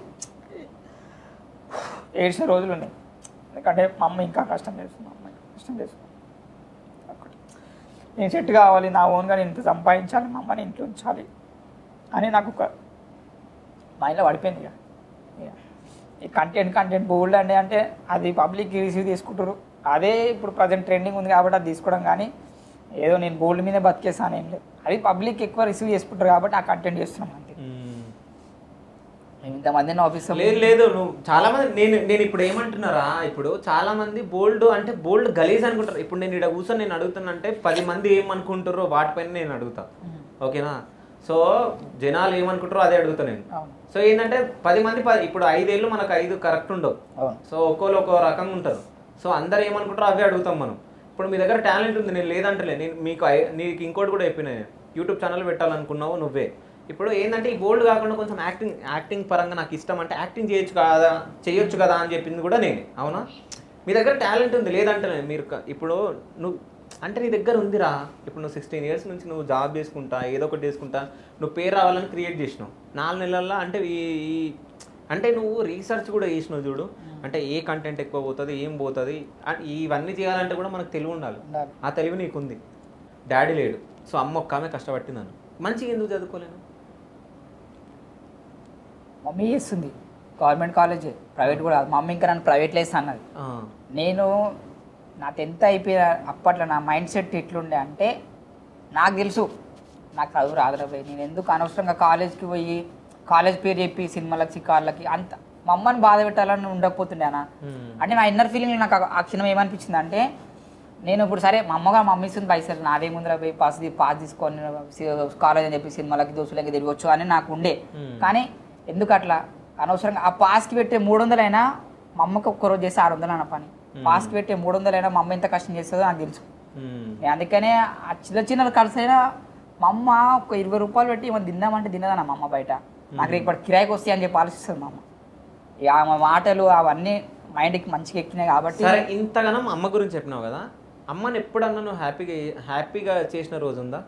Speaker 3: ఏడ్చిన రోజులు ఉన్నాయి ఎందుకంటే మా అమ్మ ఇంకా కష్టం చేస్తుంది మా అమ్మ ఇంకా కష్టం చేస్తుంది ఒకటి నేను సెట్ కావాలి నా ఓన్గా నేను ఇంత సంపాదించాలి మా అమ్మని ఇంట్లో ఉంచాలి అని నాకు ఒక మైండ్లో పడిపోయింది ఇక ఇక ఈ కంటెంట్ కంటెంట్ బోల్డ్ అండి అంటే అది పబ్లిక్ రిసీవ్ తీసుకుంటారు అదే ఇప్పుడు ప్రజెంట్ ట్రెండింగ్ ఉంది కాబట్టి అది తీసుకోవడం కానీ ఏదో నేను గోల్డ్ మీదే బతికేసాను ఏం లేదు అది పబ్లిక్ ఎక్కువ రిసీవ్ చేసుకుంటారు కాబట్టి ఆ కంటెంట్ చేస్తున్నాం అంతే మేము ఇంతమందిని ఆఫీస్లో
Speaker 1: లేదు లేదు నువ్వు చాలా మంది నేను నేను ఇప్పుడు ఏమంటున్నారా ఇప్పుడు చాలా మంది బోల్డ్ అంటే బోల్డ్ గలీజ్ అనుకుంటారు ఇప్పుడు నేను ఇక్కడ కూర్చొని నేను అడుగుతున్నా అంటే పది మంది ఏమనుకుంటారో వాటిపైన నేను అడుగుతా ఓకేనా సో జనాలు ఏమనుకుంటారో అదే అడుగుతా నేను
Speaker 3: అవును
Speaker 1: సో ఏంటంటే పది మంది పది ఇప్పుడు ఐదేళ్ళు మనకు ఐదు కరెక్ట్ ఉండవు
Speaker 3: అవును
Speaker 1: సో ఒక్కోళ్ళు ఒక్కో రకంగా ఉంటారు సో అందరు ఏమనుకుంటారో అవే అడుగుతాం మనం ఇప్పుడు మీ దగ్గర టాలెంట్ ఉంది నేను లేదంటలే నేను మీకు ఐ- నీకు ఇంకోటి కూడా చెప్పిన యూట్యూబ్ ఛానల్ పెట్టాలనుకున్నావు నువ్వే ఇప్పుడు ఏంటంటే ఈ బోల్డ్ కాకుండా కొంచెం యాక్టింగ్ యాక్టింగ్ పరంగా నాకు ఇష్టం అంటే యాక్టింగ్ చేయొచ్చు కదా చేయొచ్చు కదా అని చెప్పింది కూడా నేనే అవునా మీ దగ్గర టాలెంట్ ఉంది లేదంటే మీరు క- ఇప్పుడు నువ్వు అంటే నీ దగ్గర ఉందిరా ఇప్పుడు నువ్వు సిక్స్టీన్ ఇయర్స్ నుంచి నువ్వు జాబ్ చేసుకుంటా ఏదో ఒకటి చేసుకుంటా నువ్వు పేరు రావాలని క్రియేట్ చేసినావు నాలుగు నెలల్లో అంటే ఈ ఈ- అంటే నువ్వు రీసెర్చ్ కూడా చేసినావు చూడు అంటే ఏ కంటెంట్ ఎక్కువ పోతుంది ఏం పోతుంది అండ్ ఇవన్నీ చేయాలంటే కూడా మనకు తెలివి ఉండాలి
Speaker 3: ఉండాలి.
Speaker 1: ఆ తెలివి నీకుంది డాడీ లేడు సో అమ్మ ఒక్క ఆమె కష్టపట్టిందను మంచిగా ఎందుకు చదువుకోలేను
Speaker 3: మమ్మీ చేస్తుంది గవర్నమెంట్ కాలేజ్ ప్రైవేట్ కూడా కాదు. మమ్మీ ఇంకా నన్ను ప్రైవేట్లో వేస్తా అన్నది
Speaker 1: ఆ,
Speaker 3: నేను నా టెన్త్ అయిపోయిన అప్పట్లో నా మైండ్ సెట్ ఎట్లుండే అంటే నాకు తెలుసు నాకు చదువు రాదురా భయ్ నేను ఎందుకు అనవసరంగా కాలేజ్కి పోయి కాలేజ్ పేరు చెప్పి సినిమాలకి చికార్లకి అంత మా అమ్మని బాధ పెట్టాలని ఉండకపోతుండే అన్న
Speaker 1: మ్మ్.
Speaker 3: అంటే నా ఇన్నర్ ఫీలింగ్ నాకు ఆ- ఆ క్షణం ఏమనిపించింది అంటే నేను ఇప్పుడు సరే మా అమ్మగా మమ్మీ ఇస్తుంది పైసలు నాదే ముందర పోయి పాస్ తీ- పాస్ తీసుకొని కాలేజ్ అని చెప్పి సినిమాలకి దోస్తులకి తిరగొచ్చు అని నాకు ఉండే
Speaker 1: మ్మ్.
Speaker 3: కానీ ఎందుకు అట్లా అనవసరంగా ఆ పాస్కి పెట్టే మూడు వందలైనా మా అమ్మకి ఒక్క రోజు చేస్తే ఆరు వందలు అన్న పని పాస్కి పెట్టే మూడు వందలైనా మా అమ్మ ఎంత కష్టం చేస్తుందో నాకు తెలుసు
Speaker 1: మ్మ్.
Speaker 3: నేను అందుకనే ఆ చిన్న చిన్న కలిసైనా మా అమ్మ ఒక ఇరవై రూపాయలు పెట్టి ఏమో తిందామంటే తినదన్న మా అమ్మ బయట నాకు ఇప్పుడు కిరాయికి వస్తాయి అని చెప్పి ఆలోచిస్తుంది మా అమ్మ ఇక ఆమె మాటలు అవన్నీ మైండ్కి మంచిగా ఎక్కినాయి కాబట్టి
Speaker 1: సరే ఇంతగానం అమ్మ గురించి చెప్పినావు కదా అమ్మని ఎప్పుడన్నా నువ్వు హ్యాపీగా హ్యాపీగా చేసిన రోజు ఉందా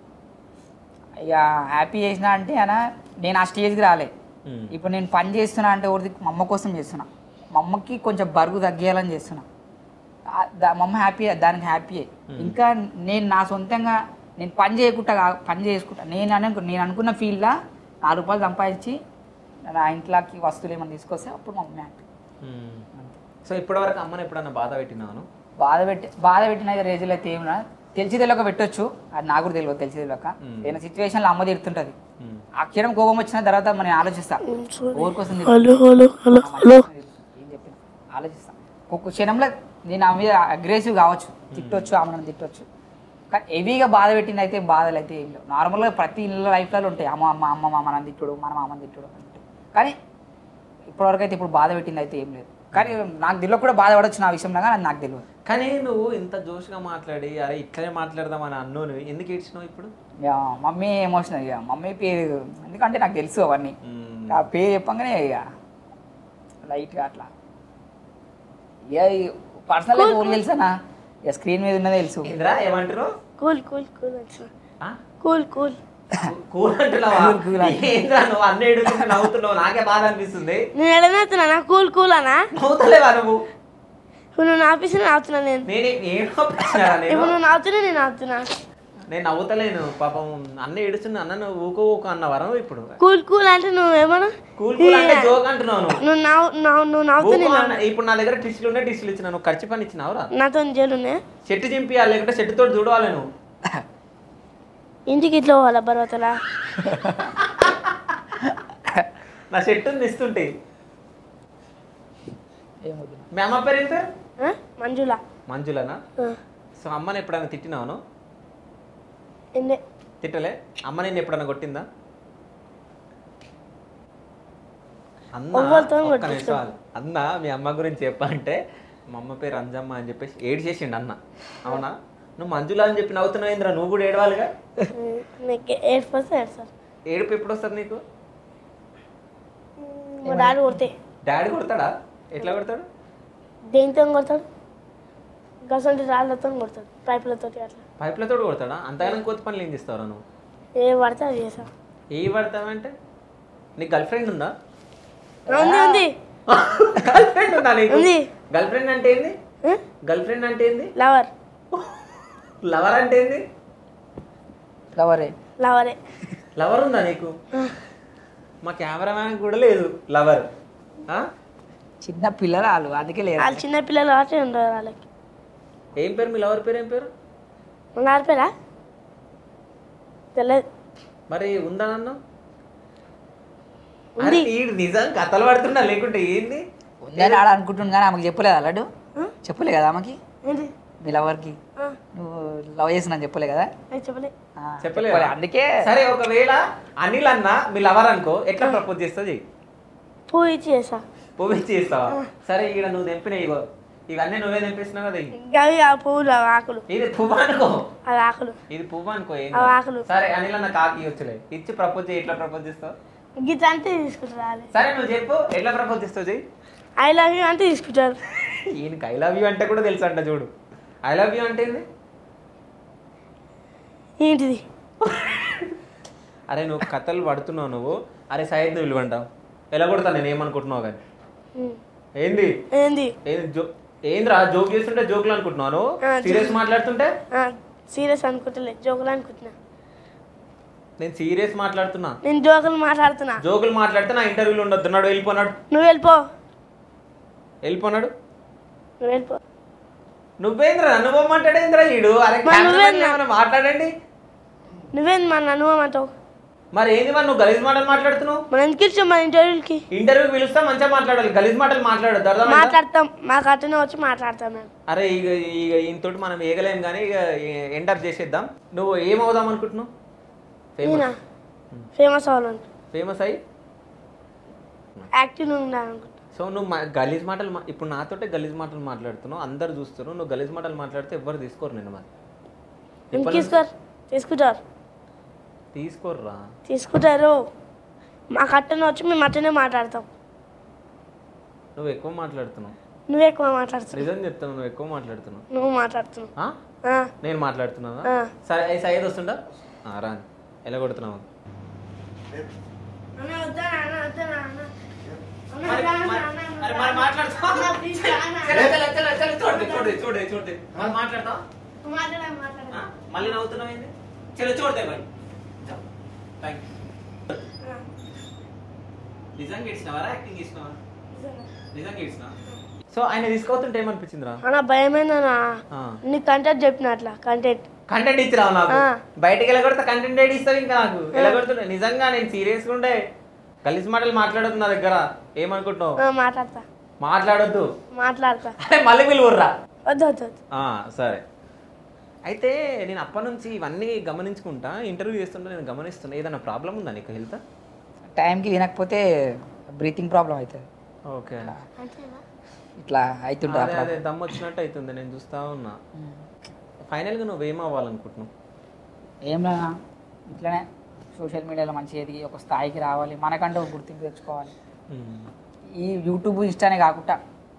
Speaker 3: ఇక హ్యాపీ చేసిన అంటే అనా నేను ఆ స్టేజ్కి రాలే
Speaker 1: మ్మ్.
Speaker 3: ఇప్పుడు నేను పని చేస్తున్నా అంటే ఒకటి మా అమ్మ కోసం చేస్తున్నా మా అమ్మకి కొంచెం బరువు తగ్గేయాలని చేస్తున్నా ఆ- దా- మా అమ్మ హ్యాపీ దానికి హ్యాపీ ఇంకా నేను నా సొంతంగా నేను పని చేయకుండా కా- పని చేసుకుంటా నేను అను నేను అనుకున్న ఫీల్డ్లో నాలుగు రూపాయలు సంపాదించి నా ఇంట్లోకి వస్తువులు ఏమైనా తీసుకొస్తే అప్పుడు మా అమ్మ హ్యాపీ
Speaker 1: మ్మ్. సో ఇప్పటివరకు అమ్మని ఎప్పుడన్నా బాధ పెట్టినాను
Speaker 3: బాధ పెట్టి బాధ పెట్టిన రేజులు అయితే ఏమన్నా తెలిసి తెలియక పెట్టొచ్చు అది నాకు కూడా తెలియదు తెలిసి తెలియక
Speaker 1: మ్మ్.
Speaker 3: ఏదైనా సిచ్యువేషన్లో అమ్మ తిడుతుంటుంది
Speaker 1: మ్మ్.
Speaker 3: ఆ క్షణం కోపం వచ్చిన తర్వాత మనం ఆలోచిస్తా ఊరి కోసం తిడుతుంది.
Speaker 2: హలో హలో హలో హలో
Speaker 3: ఏం చెప్పిన ఆలోచిస్తా ఒక్క క్షణంలో నేను ఆమె మీద అగ్రెసివ్ కావచ్చు తిట్టొచ్చు ఆమె నన్ను తిట్టొచ్చు కానీ హెవీగా బాధ పెట్టింది అయితే బాధలు అయితే ఏం లేవు నార్మల్గా ప్రతి ఇళ్ళ లైఫ్లలో ఉంటాయి అమ్మ అమ్మ అమ్మ మామ నన్ను తిట్టుడు మన మామని తిట్టుడు అని ఉంటాయి. కానీ ఇప్పటివరకు అయితే ఇప్పుడు బాధ పెట్టింది అయితే ఏం లేదు కానీ నాకు తెలియదు కూడా బాధపడవచ్చు నా విషయంలో కానీ అది నాకు తెలియదు
Speaker 1: కానీ నువ్వు ఇంత జోష్గా మాట్లాడి అరే ఇట్లనే మాట్లాడదామని అన్నోను ఎందుకు ఏడ్చినావు ఇప్పుడు
Speaker 3: ఇక మమ్మీ ఎమోషనల్ ఇక మమ్మీ పేరు ఎందుకంటే నాకు తెలుసు అవన్నీ
Speaker 1: మ్మ్.
Speaker 3: ఆ పేరు చెప్పంగానే ఇక లైట్గా అట్లా ఇక ఈ పర్సనల్ అయితే ఊరు తెలుసానా ఇక స్క్రీన్ మీద ఉన్నదే తెలుసు
Speaker 1: ఏంద్రా ఏమంటారు
Speaker 2: కూల్ కూల్ కూల్ అంటున్నా
Speaker 1: ఆ?
Speaker 2: కూల్ కూల్
Speaker 1: కూల్ అంటున్నావా
Speaker 3: కూల్, కూల్ అంటున్నా.
Speaker 1: ఏంద్రా నువ్వు అన్ని ఏడుస్తుంటే నవ్వుతున్నావు నాకే బాధ అనిపిస్తుంది
Speaker 2: నేను ఎడనవుతున్నా కూల్ కూల్ అనా
Speaker 1: నవ్వుతలేవా నువ్వు
Speaker 2: ఇప్పుడు నువ్వు నాపిస్తే నవ్వుతున్నా నేను
Speaker 1: నేను ఏం నవ్వుతున్నారా నేను
Speaker 2: ఇప్పుడు నువ్వు నవ్వుతున్నా నేను నవ్వుతున్నా
Speaker 1: నేను నవ్వుతలేను పాపం అన్న ఏడుస్తున్నా అన్న నువ్వు ఊకో ఊకో అన్నవరా నువ్వు ఇప్పుడు
Speaker 2: కూల్ కూల్ అంటే నువ్వు ఏమన్నా
Speaker 1: కూల్ కూల్ అంటే జోక్ అంటున్నావు నువ్వు
Speaker 2: నువ్వు నవ్వు నవ్వు నువ్వు నవ్వుతూ
Speaker 1: ఊకో అన్న- ఇప్పుడు నా దగ్గర టిష్యూలు ఉన్నాయి టిష్యూలు ఇచ్చిన నువ్వు ఖర్చు పని ఇచ్చినావురా
Speaker 2: నాతో జైలునే
Speaker 1: చెట్టు చింపియాలి లేకుంటే చెట్టు తోటి చూడవాలి నువ్వు
Speaker 2: ఇంటికి ఇట్లా పోవాలా పర్వతలా
Speaker 1: నా చెట్టుని ఇస్తుంటే
Speaker 3: ఏమవుతుంది
Speaker 1: మీ అమ్మ పేరు ఏం పేరు
Speaker 2: ఆ? మంజులా
Speaker 1: మంజులనా
Speaker 2: ఆ.
Speaker 1: సో అమ్మని ఎప్పుడైనా తిట్టినావును
Speaker 2: ఎందే
Speaker 1: తిట్టలే అమ్మ నేను ఎప్పుడైనా కొట్టిందా అన్న
Speaker 2: ఎవ్వరితోని
Speaker 1: ఒక్క
Speaker 2: కొట్టించుకో.
Speaker 1: నిమిషం ఆగు. అన్న మీ అమ్మ గురించి చెప్పంటే మా అమ్మ పేరు అంజమ్మ అని చెప్పేసి ఏడు చేసిండు అన్న అవునా నువ్వు మంజుల అని చెప్పి నవ్వుతున్నావు ఏంద్రా నువ్వు కూడా ఏడవాలిగా
Speaker 2: నీకు ఏడ్పోతే ఏడ్సారు
Speaker 1: ఏడుపు ఎప్పుడు వస్తుంది నీకు
Speaker 2: మా డాడీ కొడితే
Speaker 1: డాడీ కొడతాడా ఎట్లా కొడతాడు
Speaker 2: దేనితో కొడతాడు గసంటి రాళ్ళతో కొడతాడు పైపులతో అట్లా
Speaker 1: పైపులతో కొడతాడా అంతగానం కోతి పనులు ఏం చేస్తావురా నువ్వు
Speaker 2: ఏ పడితే అది చేసాం
Speaker 1: ఏ పడతావంటే నీకు గర్ల్ ఫ్రెండ్ ఉందా
Speaker 2: ఉంది ఉంది
Speaker 1: గర్ల్ ఫ్రెండ్ ఉందా నీకు
Speaker 2: ఉంది
Speaker 1: గర్ల్ ఫ్రెండ్ అంటే ఏంది గర్ల్ ఫ్రెండ్ అంటే ఏంది
Speaker 2: లవర్
Speaker 1: లవర్ అంటే ఏంది
Speaker 3: లవరే
Speaker 2: లవరే
Speaker 1: లవర్ ఉందా నీకు మా కెమెరామ్యాన్ కూడా లేదు లవర్
Speaker 3: చిన్న పిల్లలు వాళ్ళు అందుకే లేరు
Speaker 2: వాళ్ళు చిన్న పిల్లలు కాబట్టి ఉండరు వాళ్ళకి
Speaker 1: ఏం పేరు మీ లవర్ పేరు ఏం పేరు
Speaker 2: మన ఆడిపోయారా తెలియదు
Speaker 1: మరి ఉందా నన్ను
Speaker 2: ఉంది.
Speaker 1: ఈడు నిజం కథలు పడుతున్నా లేకుంటే ఏంది
Speaker 3: ఉందని ఆడ అనుకుంటున్నాను కానీ ఆమెకు చెప్పలేదు అల్లాడు చెప్పలే కదా ఆమెకి
Speaker 2: ఏంటి
Speaker 3: మీ లవర్కి
Speaker 2: ఆ,
Speaker 3: నువ్వు లవ్ చేసిన చెప్పలే కదా
Speaker 2: అది చెప్పలే
Speaker 3: ఆ,
Speaker 1: చెప్పలే
Speaker 3: చెప్పలే. అందుకే
Speaker 1: సరే ఒకవేళ అనిల్ అన్న మీ లవర్ అనుకో ఎట్లా ప్రపోజ్ చేస్తుంది
Speaker 2: పువ్వు ఇచ్చి చేసా
Speaker 1: పువ్వు ఇచ్చి చేస్తావా సరే ఇక్కడ నువ్వు తెంపిన ఇగో ఇవన్నీ నువ్వే తెంపిస్తున్నావు కదా ఇవి.
Speaker 2: అవి ఆ పువ్వులు అవి ఆకులు
Speaker 1: ఇది పువ్వు అనుకో
Speaker 2: అవి ఆకులు
Speaker 1: ఇది పువ్వు అనుకో ఏం
Speaker 2: అవి
Speaker 1: కాదు.
Speaker 2: ఆకులు.
Speaker 1: సరే అనిల్ అన్న కాకి వచ్చలే ఇచ్చి ప్రపోజ్ చేయి ఎట్లా ప్రపోజ్ చేస్తావు
Speaker 2: గిట్ట అంటే తీసుకుంటారు వాళ్ళు
Speaker 1: సరే నువ్వు చెప్పు ఎట్లా ప్రపోజ్ చేస్తావు చెయ్యి
Speaker 2: ఐ లవ్ యూ అంటే తీసుకుంటారు
Speaker 1: ఈయనకి ఐ లవ్ యూ అంటే కూడా తెలుసు అంట చూడు ఐ లవ్ యూ అంటే ఏంది
Speaker 2: ఏంటిది
Speaker 1: అరే నువ్వు కథలు పడుతున్నావు నువ్వు అరే సైడ్ నువ్వు విలువంటావు ఎలా కొడతా నేను ఏమనుకుంటున్నావు కానీ
Speaker 2: ఉమ్.
Speaker 1: ఏంది
Speaker 2: ఏంది
Speaker 1: ఏంది జో ఏంద్రా జోక్ చేస్తుంటే జోకులు అనుకుంటున్నాను
Speaker 2: ఆ,
Speaker 1: సీరియస్ మాట్లాడుతుంటే
Speaker 2: సీరియస్ అనుకుంటలే జోకులు అనుకుంటున్నా
Speaker 1: నేను సీరియస్ మాట్లాడుతున్నా
Speaker 2: నేను జోకులు మాట్లాడుతున్నా
Speaker 1: జోకులు మాట్లాడితే నా ఇంటర్వ్యూలో ఉండొద్దు నాడు వెళ్ళిపోనాడు
Speaker 2: నువ్వు వెళ్ళిపో
Speaker 1: వెళ్ళిపోనాడు
Speaker 2: నువ్వు వెళ్ళిపో
Speaker 1: నువ్వేంద్రా నన్ను పోమంటాడేంద్రా ఈడు అరే
Speaker 2: మరి
Speaker 1: cameraman
Speaker 2: నువ్వేంద్రా?
Speaker 1: ఏమైనా మాట్లాడండి
Speaker 2: నువ్వేంది మన నువ్వమంటావు
Speaker 1: మరి ఏంది మరి నువ్వు గలీజ్ మాటలు మాట్లాడుతున్నావు
Speaker 2: మనం ఎందుకు ఇచ్చాం మన ఇంటర్వ్యూకి
Speaker 1: ఇంటర్వ్యూ పిలుస్తా మంచిగా మాట్లాడాలి గలీజ్ మాటలు మాట్లాడద్దు అర్థమైందా?
Speaker 2: మాట్లాడతాం మాకు అట్టనే వచ్చి మాట్లాడతాం మేము
Speaker 1: అరే ఇక ఇక ఈయనతోటి మనం ఏగలేం కానీ ఇక ఎండప్ చేసేద్దాం నువ్వు ఏమవుదాం అనుకుంటున్నావు
Speaker 2: నేనా
Speaker 1: ఫేమస్
Speaker 2: ఫేమస్ అవ్వాలను
Speaker 1: ఫేమస్ అయ్యి
Speaker 2: యాక్టివ్ ఉండాలనుకుంటా
Speaker 1: సో నువ్వు మా- గలీజ్ మాటలు మా- ఇప్పుడు నాతోటే గలీజ్ మాటలు మాట్లాడుతున్నావు అందరు చూస్తున్నారు నువ్వు గలీజ్ మాటలు మాట్లాడితే ఎవ్వరు తీసుకోరు నేను మరి
Speaker 2: ఎందుకు
Speaker 1: ఎప్పటి నుంచి-
Speaker 2: తీసుకోరు తీసుకుంటారు
Speaker 1: తీసుకోర్రా
Speaker 2: తీసుకుంటారు మాకు అట్టనే వచ్చి మేము అట్టనే మాట్లాడతాం
Speaker 1: నువ్వు ఎక్కువ మాట్లాడుతున్నావు
Speaker 2: నువ్వు ఎక్కువ మాట్లాడుతున్నావు
Speaker 1: నిజం చెప్తాను నువ్వు ఎక్కువ మాట్లాడుతున్నావు
Speaker 2: నువ్వు మాట్లాడుతున్నావు
Speaker 1: ఆ?
Speaker 2: ఆ,
Speaker 1: నేను మాట్లాడుతున్నావా
Speaker 2: ఆ.
Speaker 1: సరే ఈ సైడ్ వస్తుండా ఆ, రా ఎలా కొడుతున్నావు మళ్ళీ నవ్వుతున్నావు ఏంది చలో చూడదే మరి థ్యాంక్ నిజంగా ఇచ్చినావా యాక్టింగ్ ఇచ్చినావా నిజంగా ఇచ్చినా సో ఆయన తీసుకోతుంటే ఏమనిపించిందిరా
Speaker 2: అన్న భయమైందన్నా
Speaker 1: ఆ.
Speaker 2: నీకు కంటెంట్ చెప్పిన అట్లా కంటెంట్
Speaker 1: కంటెంట్ ఇచ్చిరావు నాకు
Speaker 2: ఆ.
Speaker 1: బయటికి వెళ్ళగొడితే కంటెంట్ ఏడి ఇస్తావు ఇంకా నాకు వెళ్ళగొడుతుండే నిజంగా నేను సీరియస్గా ఉండే కలిసి మాటలు మాట్లాడొద్దు నా దగ్గర ఏమనుకుంటున్నావు
Speaker 2: మాట్లాడతా
Speaker 1: మాట్లాడొద్దు
Speaker 2: మాట్లాడతా
Speaker 1: అరే మళ్ళీ పిలువుర్రా
Speaker 2: వద్దు వద్దు వద్దు
Speaker 1: ఆ, సరే అయితే నేను అప్పటి నుంచి ఇవన్నీ గమనించుకుంటా ఇంటర్వ్యూ చేస్తుంటే నేను గమనిస్తున్నా ఏదైనా ప్రాబ్లం ఉందా నీకు హెల్త్
Speaker 3: టైంకి తినకపోతే బ్రీతింగ్ ప్రాబ్లం అవుతుంది
Speaker 1: ఓకే
Speaker 2: అంతేనా
Speaker 3: ఇట్లా అవుతుంటుంది
Speaker 1: అదే అదే దమ్ వచ్చినట్టు అవుతుంది నేను చూస్తా ఉన్నా ఫైనల్గా నువ్వేం అవ్వాలనుకుంటున్నావు
Speaker 3: ఏం లేదా ఇట్లనే సోషల్ మీడియాలో మంచిగా ఎదిగి ఒక స్థాయికి రావాలి మనకంటూ ఒక గుర్తింపు తెచ్చుకోవాలి ఈ యూట్యూబ్ ఇన్స్టానే కాకుండా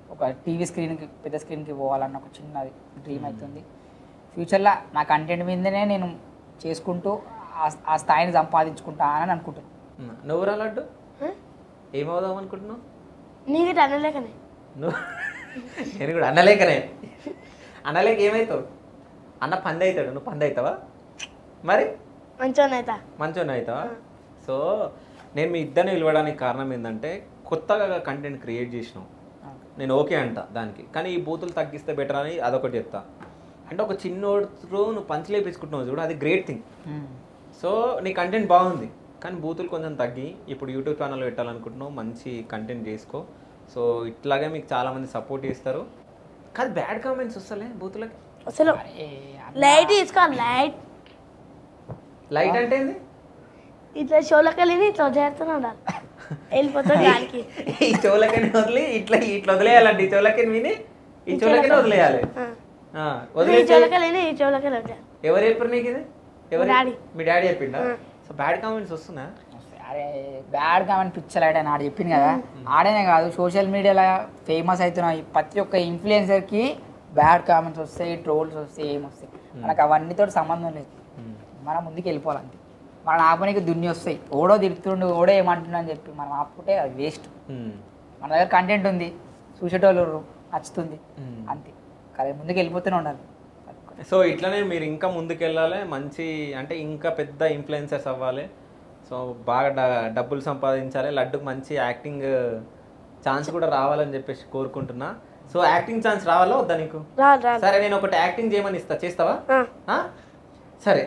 Speaker 3: ఒక టీవీ స్క్రీన్కి పెద్ద స్క్రీన్కి పోవాలన్న ఒక చిన్నది డ్రీమ్ అవుతుంది ఫ్యూచర్లో నా కంటెంట్ మీదనే నేను చేసుకుంటూ ఆ- ఆ స్థాయిని సంపాదించుకుంటా అని అనుకుంటున్నాను
Speaker 1: ఉమ్. నువ్వురా లడ్డు ఏమవుదాం అనుకుంటున్నావు
Speaker 2: నీకు అనలేకనే
Speaker 1: నువ్వు నేను కూడా అన్నలేకనే అన్నలేక ఏమవుతావు అన్న పంది అవుతాడు నువ్వు పంది అవుతావా మరి
Speaker 2: మంచిగా
Speaker 1: మంచిగా అవుతావా సో నేను మీ ఇద్దరిని పిలవడానికి కారణం ఏంటంటే కొత్తగా కంటెంట్ క్రియేట్ చేసినావు నేను ఓకే అంట దానికి కానీ ఈ బూతులు తగ్గిస్తే బెటర్ అని అదొకటి చెప్తా అంటే ఒక చిన్నోడు నువ్వు పంచి లేపించుకుంటున్నావు చూడు అది గ్రేట్ థింగ్ సో నీ కంటెంట్ బాగుంది కానీ బూతులు కొంచెం తగ్గి ఇప్పుడు యూట్యూబ్ ఛానల్ పెట్టాలనుకుంటున్నావు మంచి కంటెంట్ చేసుకో సో ఇట్లాగే మీకు చాలామంది సపోర్ట్ చేస్తారు కానీ బ్యాడ్ కామెంట్స్ వస్తలే బూతులకి
Speaker 2: అసలు లైట్ తీసుకోవాలి లైట్
Speaker 1: లైట్ అంటే ఏంది
Speaker 2: ఇట్లా షోలోకి వెళ్ళి ఇట్లా చేస్తూనే ఉండాలి వెళ్ళిపోతాడు గాలికి
Speaker 1: ఈ చెవులకని వదిలి ఇట్లా ఇట్లా వదిలేయాలండి ఈ చెవులకని విని ఈ చెవులకని వదిలేయాలి ఆ,
Speaker 2: ఈ
Speaker 1: వదిలేస్తే
Speaker 2: చెవులకి వెళ్ళి ఈ చెవులకి వెళ్ళి
Speaker 1: ఎవరు చెప్పారు నీకు ఇది ఎవరు
Speaker 2: డాడీ.
Speaker 1: మీ డాడీ చెప్పిండా సో బ్యాడ్ కామెంట్స్ వస్తున్నా
Speaker 3: అరే బ్యాడ్ కామెంట్ పిక్చర్ ఆడే ఆడ చెప్పింది కదా ఆడనే కాదు సోషల్ మీడియాలో ఫేమస్ అవుతున్న ఈ ప్రతి ఒక్క ఇన్ఫ్లుయెన్సర్కి బ్యాడ్ కామెంట్స్ వస్తాయి ట్రోల్స్ వస్తాయి ఏం వస్తాయి మనకు అవన్నీతో సంబంధం లేదు మనం ముందుకు వెళ్ళిపోవాలి అంతే మనం ఆపనికి దున్ని వస్తాయి ఓడో తిడుతుండు ఓడో ఏమంటున్నా అని చెప్పి మనం ఆపుకుంటే అది వేస్ట్ మన దగ్గర కంటెంట్ ఉంది చూసేటోళ్ళు ఉర్రు, నచ్చుతుంది అంతే కానీ ముందుకు వెళ్ళిపోతూనే ఉండాలి
Speaker 1: సో ఇట్లనే మీరు ఇంకా ముందుకు వెళ్ళాలి మంచి అంటే ఇంకా పెద్ద ఇన్ఫ్లుయెన్సర్స్ అవ్వాలి సో బాగా డ- డబ్బులు సంపాదించాలి లడ్డుకు మంచి యాక్టింగ్ ఛాన్స్ కూడా రావాలని చెప్పేసి కోరుకుంటున్నా సో యాక్టింగ్ ఛాన్స్ రావాలా వద్దా నీకు
Speaker 2: రాదు రాదు
Speaker 1: సరే నేను ఒకటి యాక్టింగ్ చేయమని ఇస్తా చేస్తావా
Speaker 2: ఆ.
Speaker 1: ఆ? సరే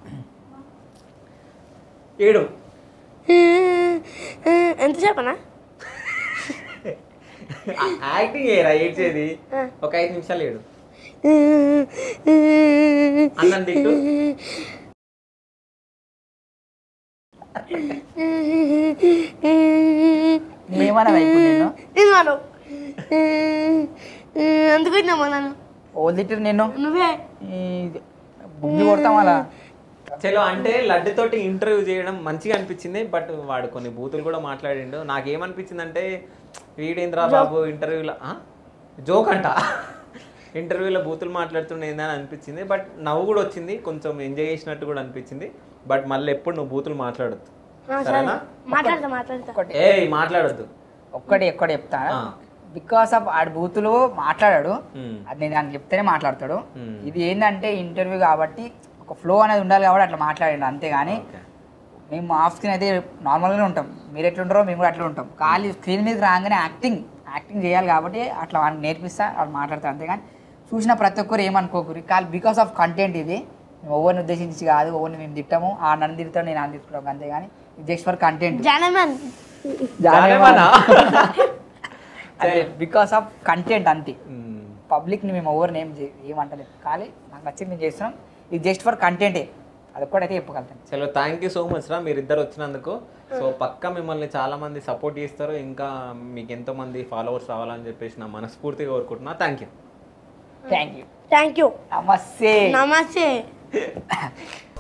Speaker 1: ఏడు
Speaker 2: ఎంత చెప్పనా
Speaker 1: యాక్టింగ్ చేయరా ఏడ్చేది ఒక ఐదు నిమిషాలు ఏడు అన్నం తిట్టు
Speaker 3: ఏమన్నా ఇప్పుడు నేను
Speaker 2: నేను వాడు ఎందుకు వచ్చినామా నన్ను
Speaker 3: ఓ లిటర్ నేను
Speaker 2: నువ్వే
Speaker 3: ఈ బుద్ధి కొడతాం అలా
Speaker 1: చలో అంటే లడ్డుతోటి ఇంటర్వ్యూ చేయడం మంచిగా అనిపించింది బట్ వాడు కొన్ని బూతులు కూడా మాట్లాడిండు నాకేమనిపించింది అంటే వీడేంద్రా బాబు ఇంటర్వ్యూలో జోక్ అంట ఇంటర్వ్యూలో బూతులు మాట్లాడుతుండేందని అనిపించింది బట్ నవ్వు కూడా వచ్చింది కొంచెం ఎంజాయ్ చేసినట్టు కూడా అనిపించింది బట్ మళ్ళీ ఎప్పుడు నువ్వు బూతులు మాట్లాడొద్దు
Speaker 2: ఆ, సరే
Speaker 1: సరేనా
Speaker 2: మాట్లాడతా మాట్లాడతా
Speaker 3: ఒకటి
Speaker 1: ఏ మాట్లాడొద్దు
Speaker 3: ఒక్కటి ఎక్కడ చెప్తా
Speaker 1: ఆ.
Speaker 3: బికాస్ ఆఫ్ ఆడి బూతులు మాట్లాడాడు
Speaker 1: మ్మ్.
Speaker 3: అది నేను దానికి చెప్తేనే మాట్లాడతాడు
Speaker 1: మ్మ్.
Speaker 3: ఇది ఏంటంటే ఇంటర్వ్యూ కాబట్టి ఒక ఫ్లో అనేది ఉండాలి కాబట్టి అట్లా మాట్లాడండి అంతేగాని
Speaker 1: ఓకే.
Speaker 3: మేము ఆఫ్ స్క్రీన్ అయితే నార్మల్గానే ఉంటాం మీరు ఎట్లా ఉంటారో మేము కూడా అట్లా ఉంటాం ఖాళీ స్క్రీన్ మీద రాగానే యాక్టింగ్ యాక్టింగ్ చేయాలి కాబట్టి అట్లా వాళ్ళని నేర్పిస్తా వాళ్ళు మాట్లాడతారు అంతేగాని చూసిన ప్రతి ఒక్కరు ఏమనుకోకూరి కాదు బికాస్ ఆఫ్ కంటెంట్ ఇది మేము ఎవరిని ఉద్దేశించి కాదు ఎవరిని మేము తిట్టాము ఆ నన్ను తిడతాం నేను అని తిట్టుకుంటాం అంతేగాని జస్ట్ ఫర్ కంటెంట్
Speaker 2: జానమన్
Speaker 1: జానేమన్నా?
Speaker 3: బికాస్ ఆఫ్ కంటెంట్ అంతే
Speaker 1: మ్మ్.
Speaker 3: పబ్లిక్ని మేము ఎవరిని ఏం చే- ఏమంటలేదు కానీ నాకు నచ్చింది మేము చేస్తున్నాం ఇది జస్ట్ ఫర్ కంటెంటే అది ఒక్కటైతే చెప్పగలుగుతాను
Speaker 1: చలో థ్యాంక్ యూ సో మచ్ రా మీరు ఇద్దరు వచ్చినందుకు సో పక్క మిమ్మల్ని చాలా మంది సపోర్ట్ చేస్తారు ఇంకా మీకు ఎంతో మంది ఫాలోవర్స్ రావాలని చెప్పేసి నా మనస్ఫూర్తిగా కోరుకుంటున్నా thank you
Speaker 3: thank you
Speaker 2: thank you
Speaker 3: నమస్తే
Speaker 2: నమస్తే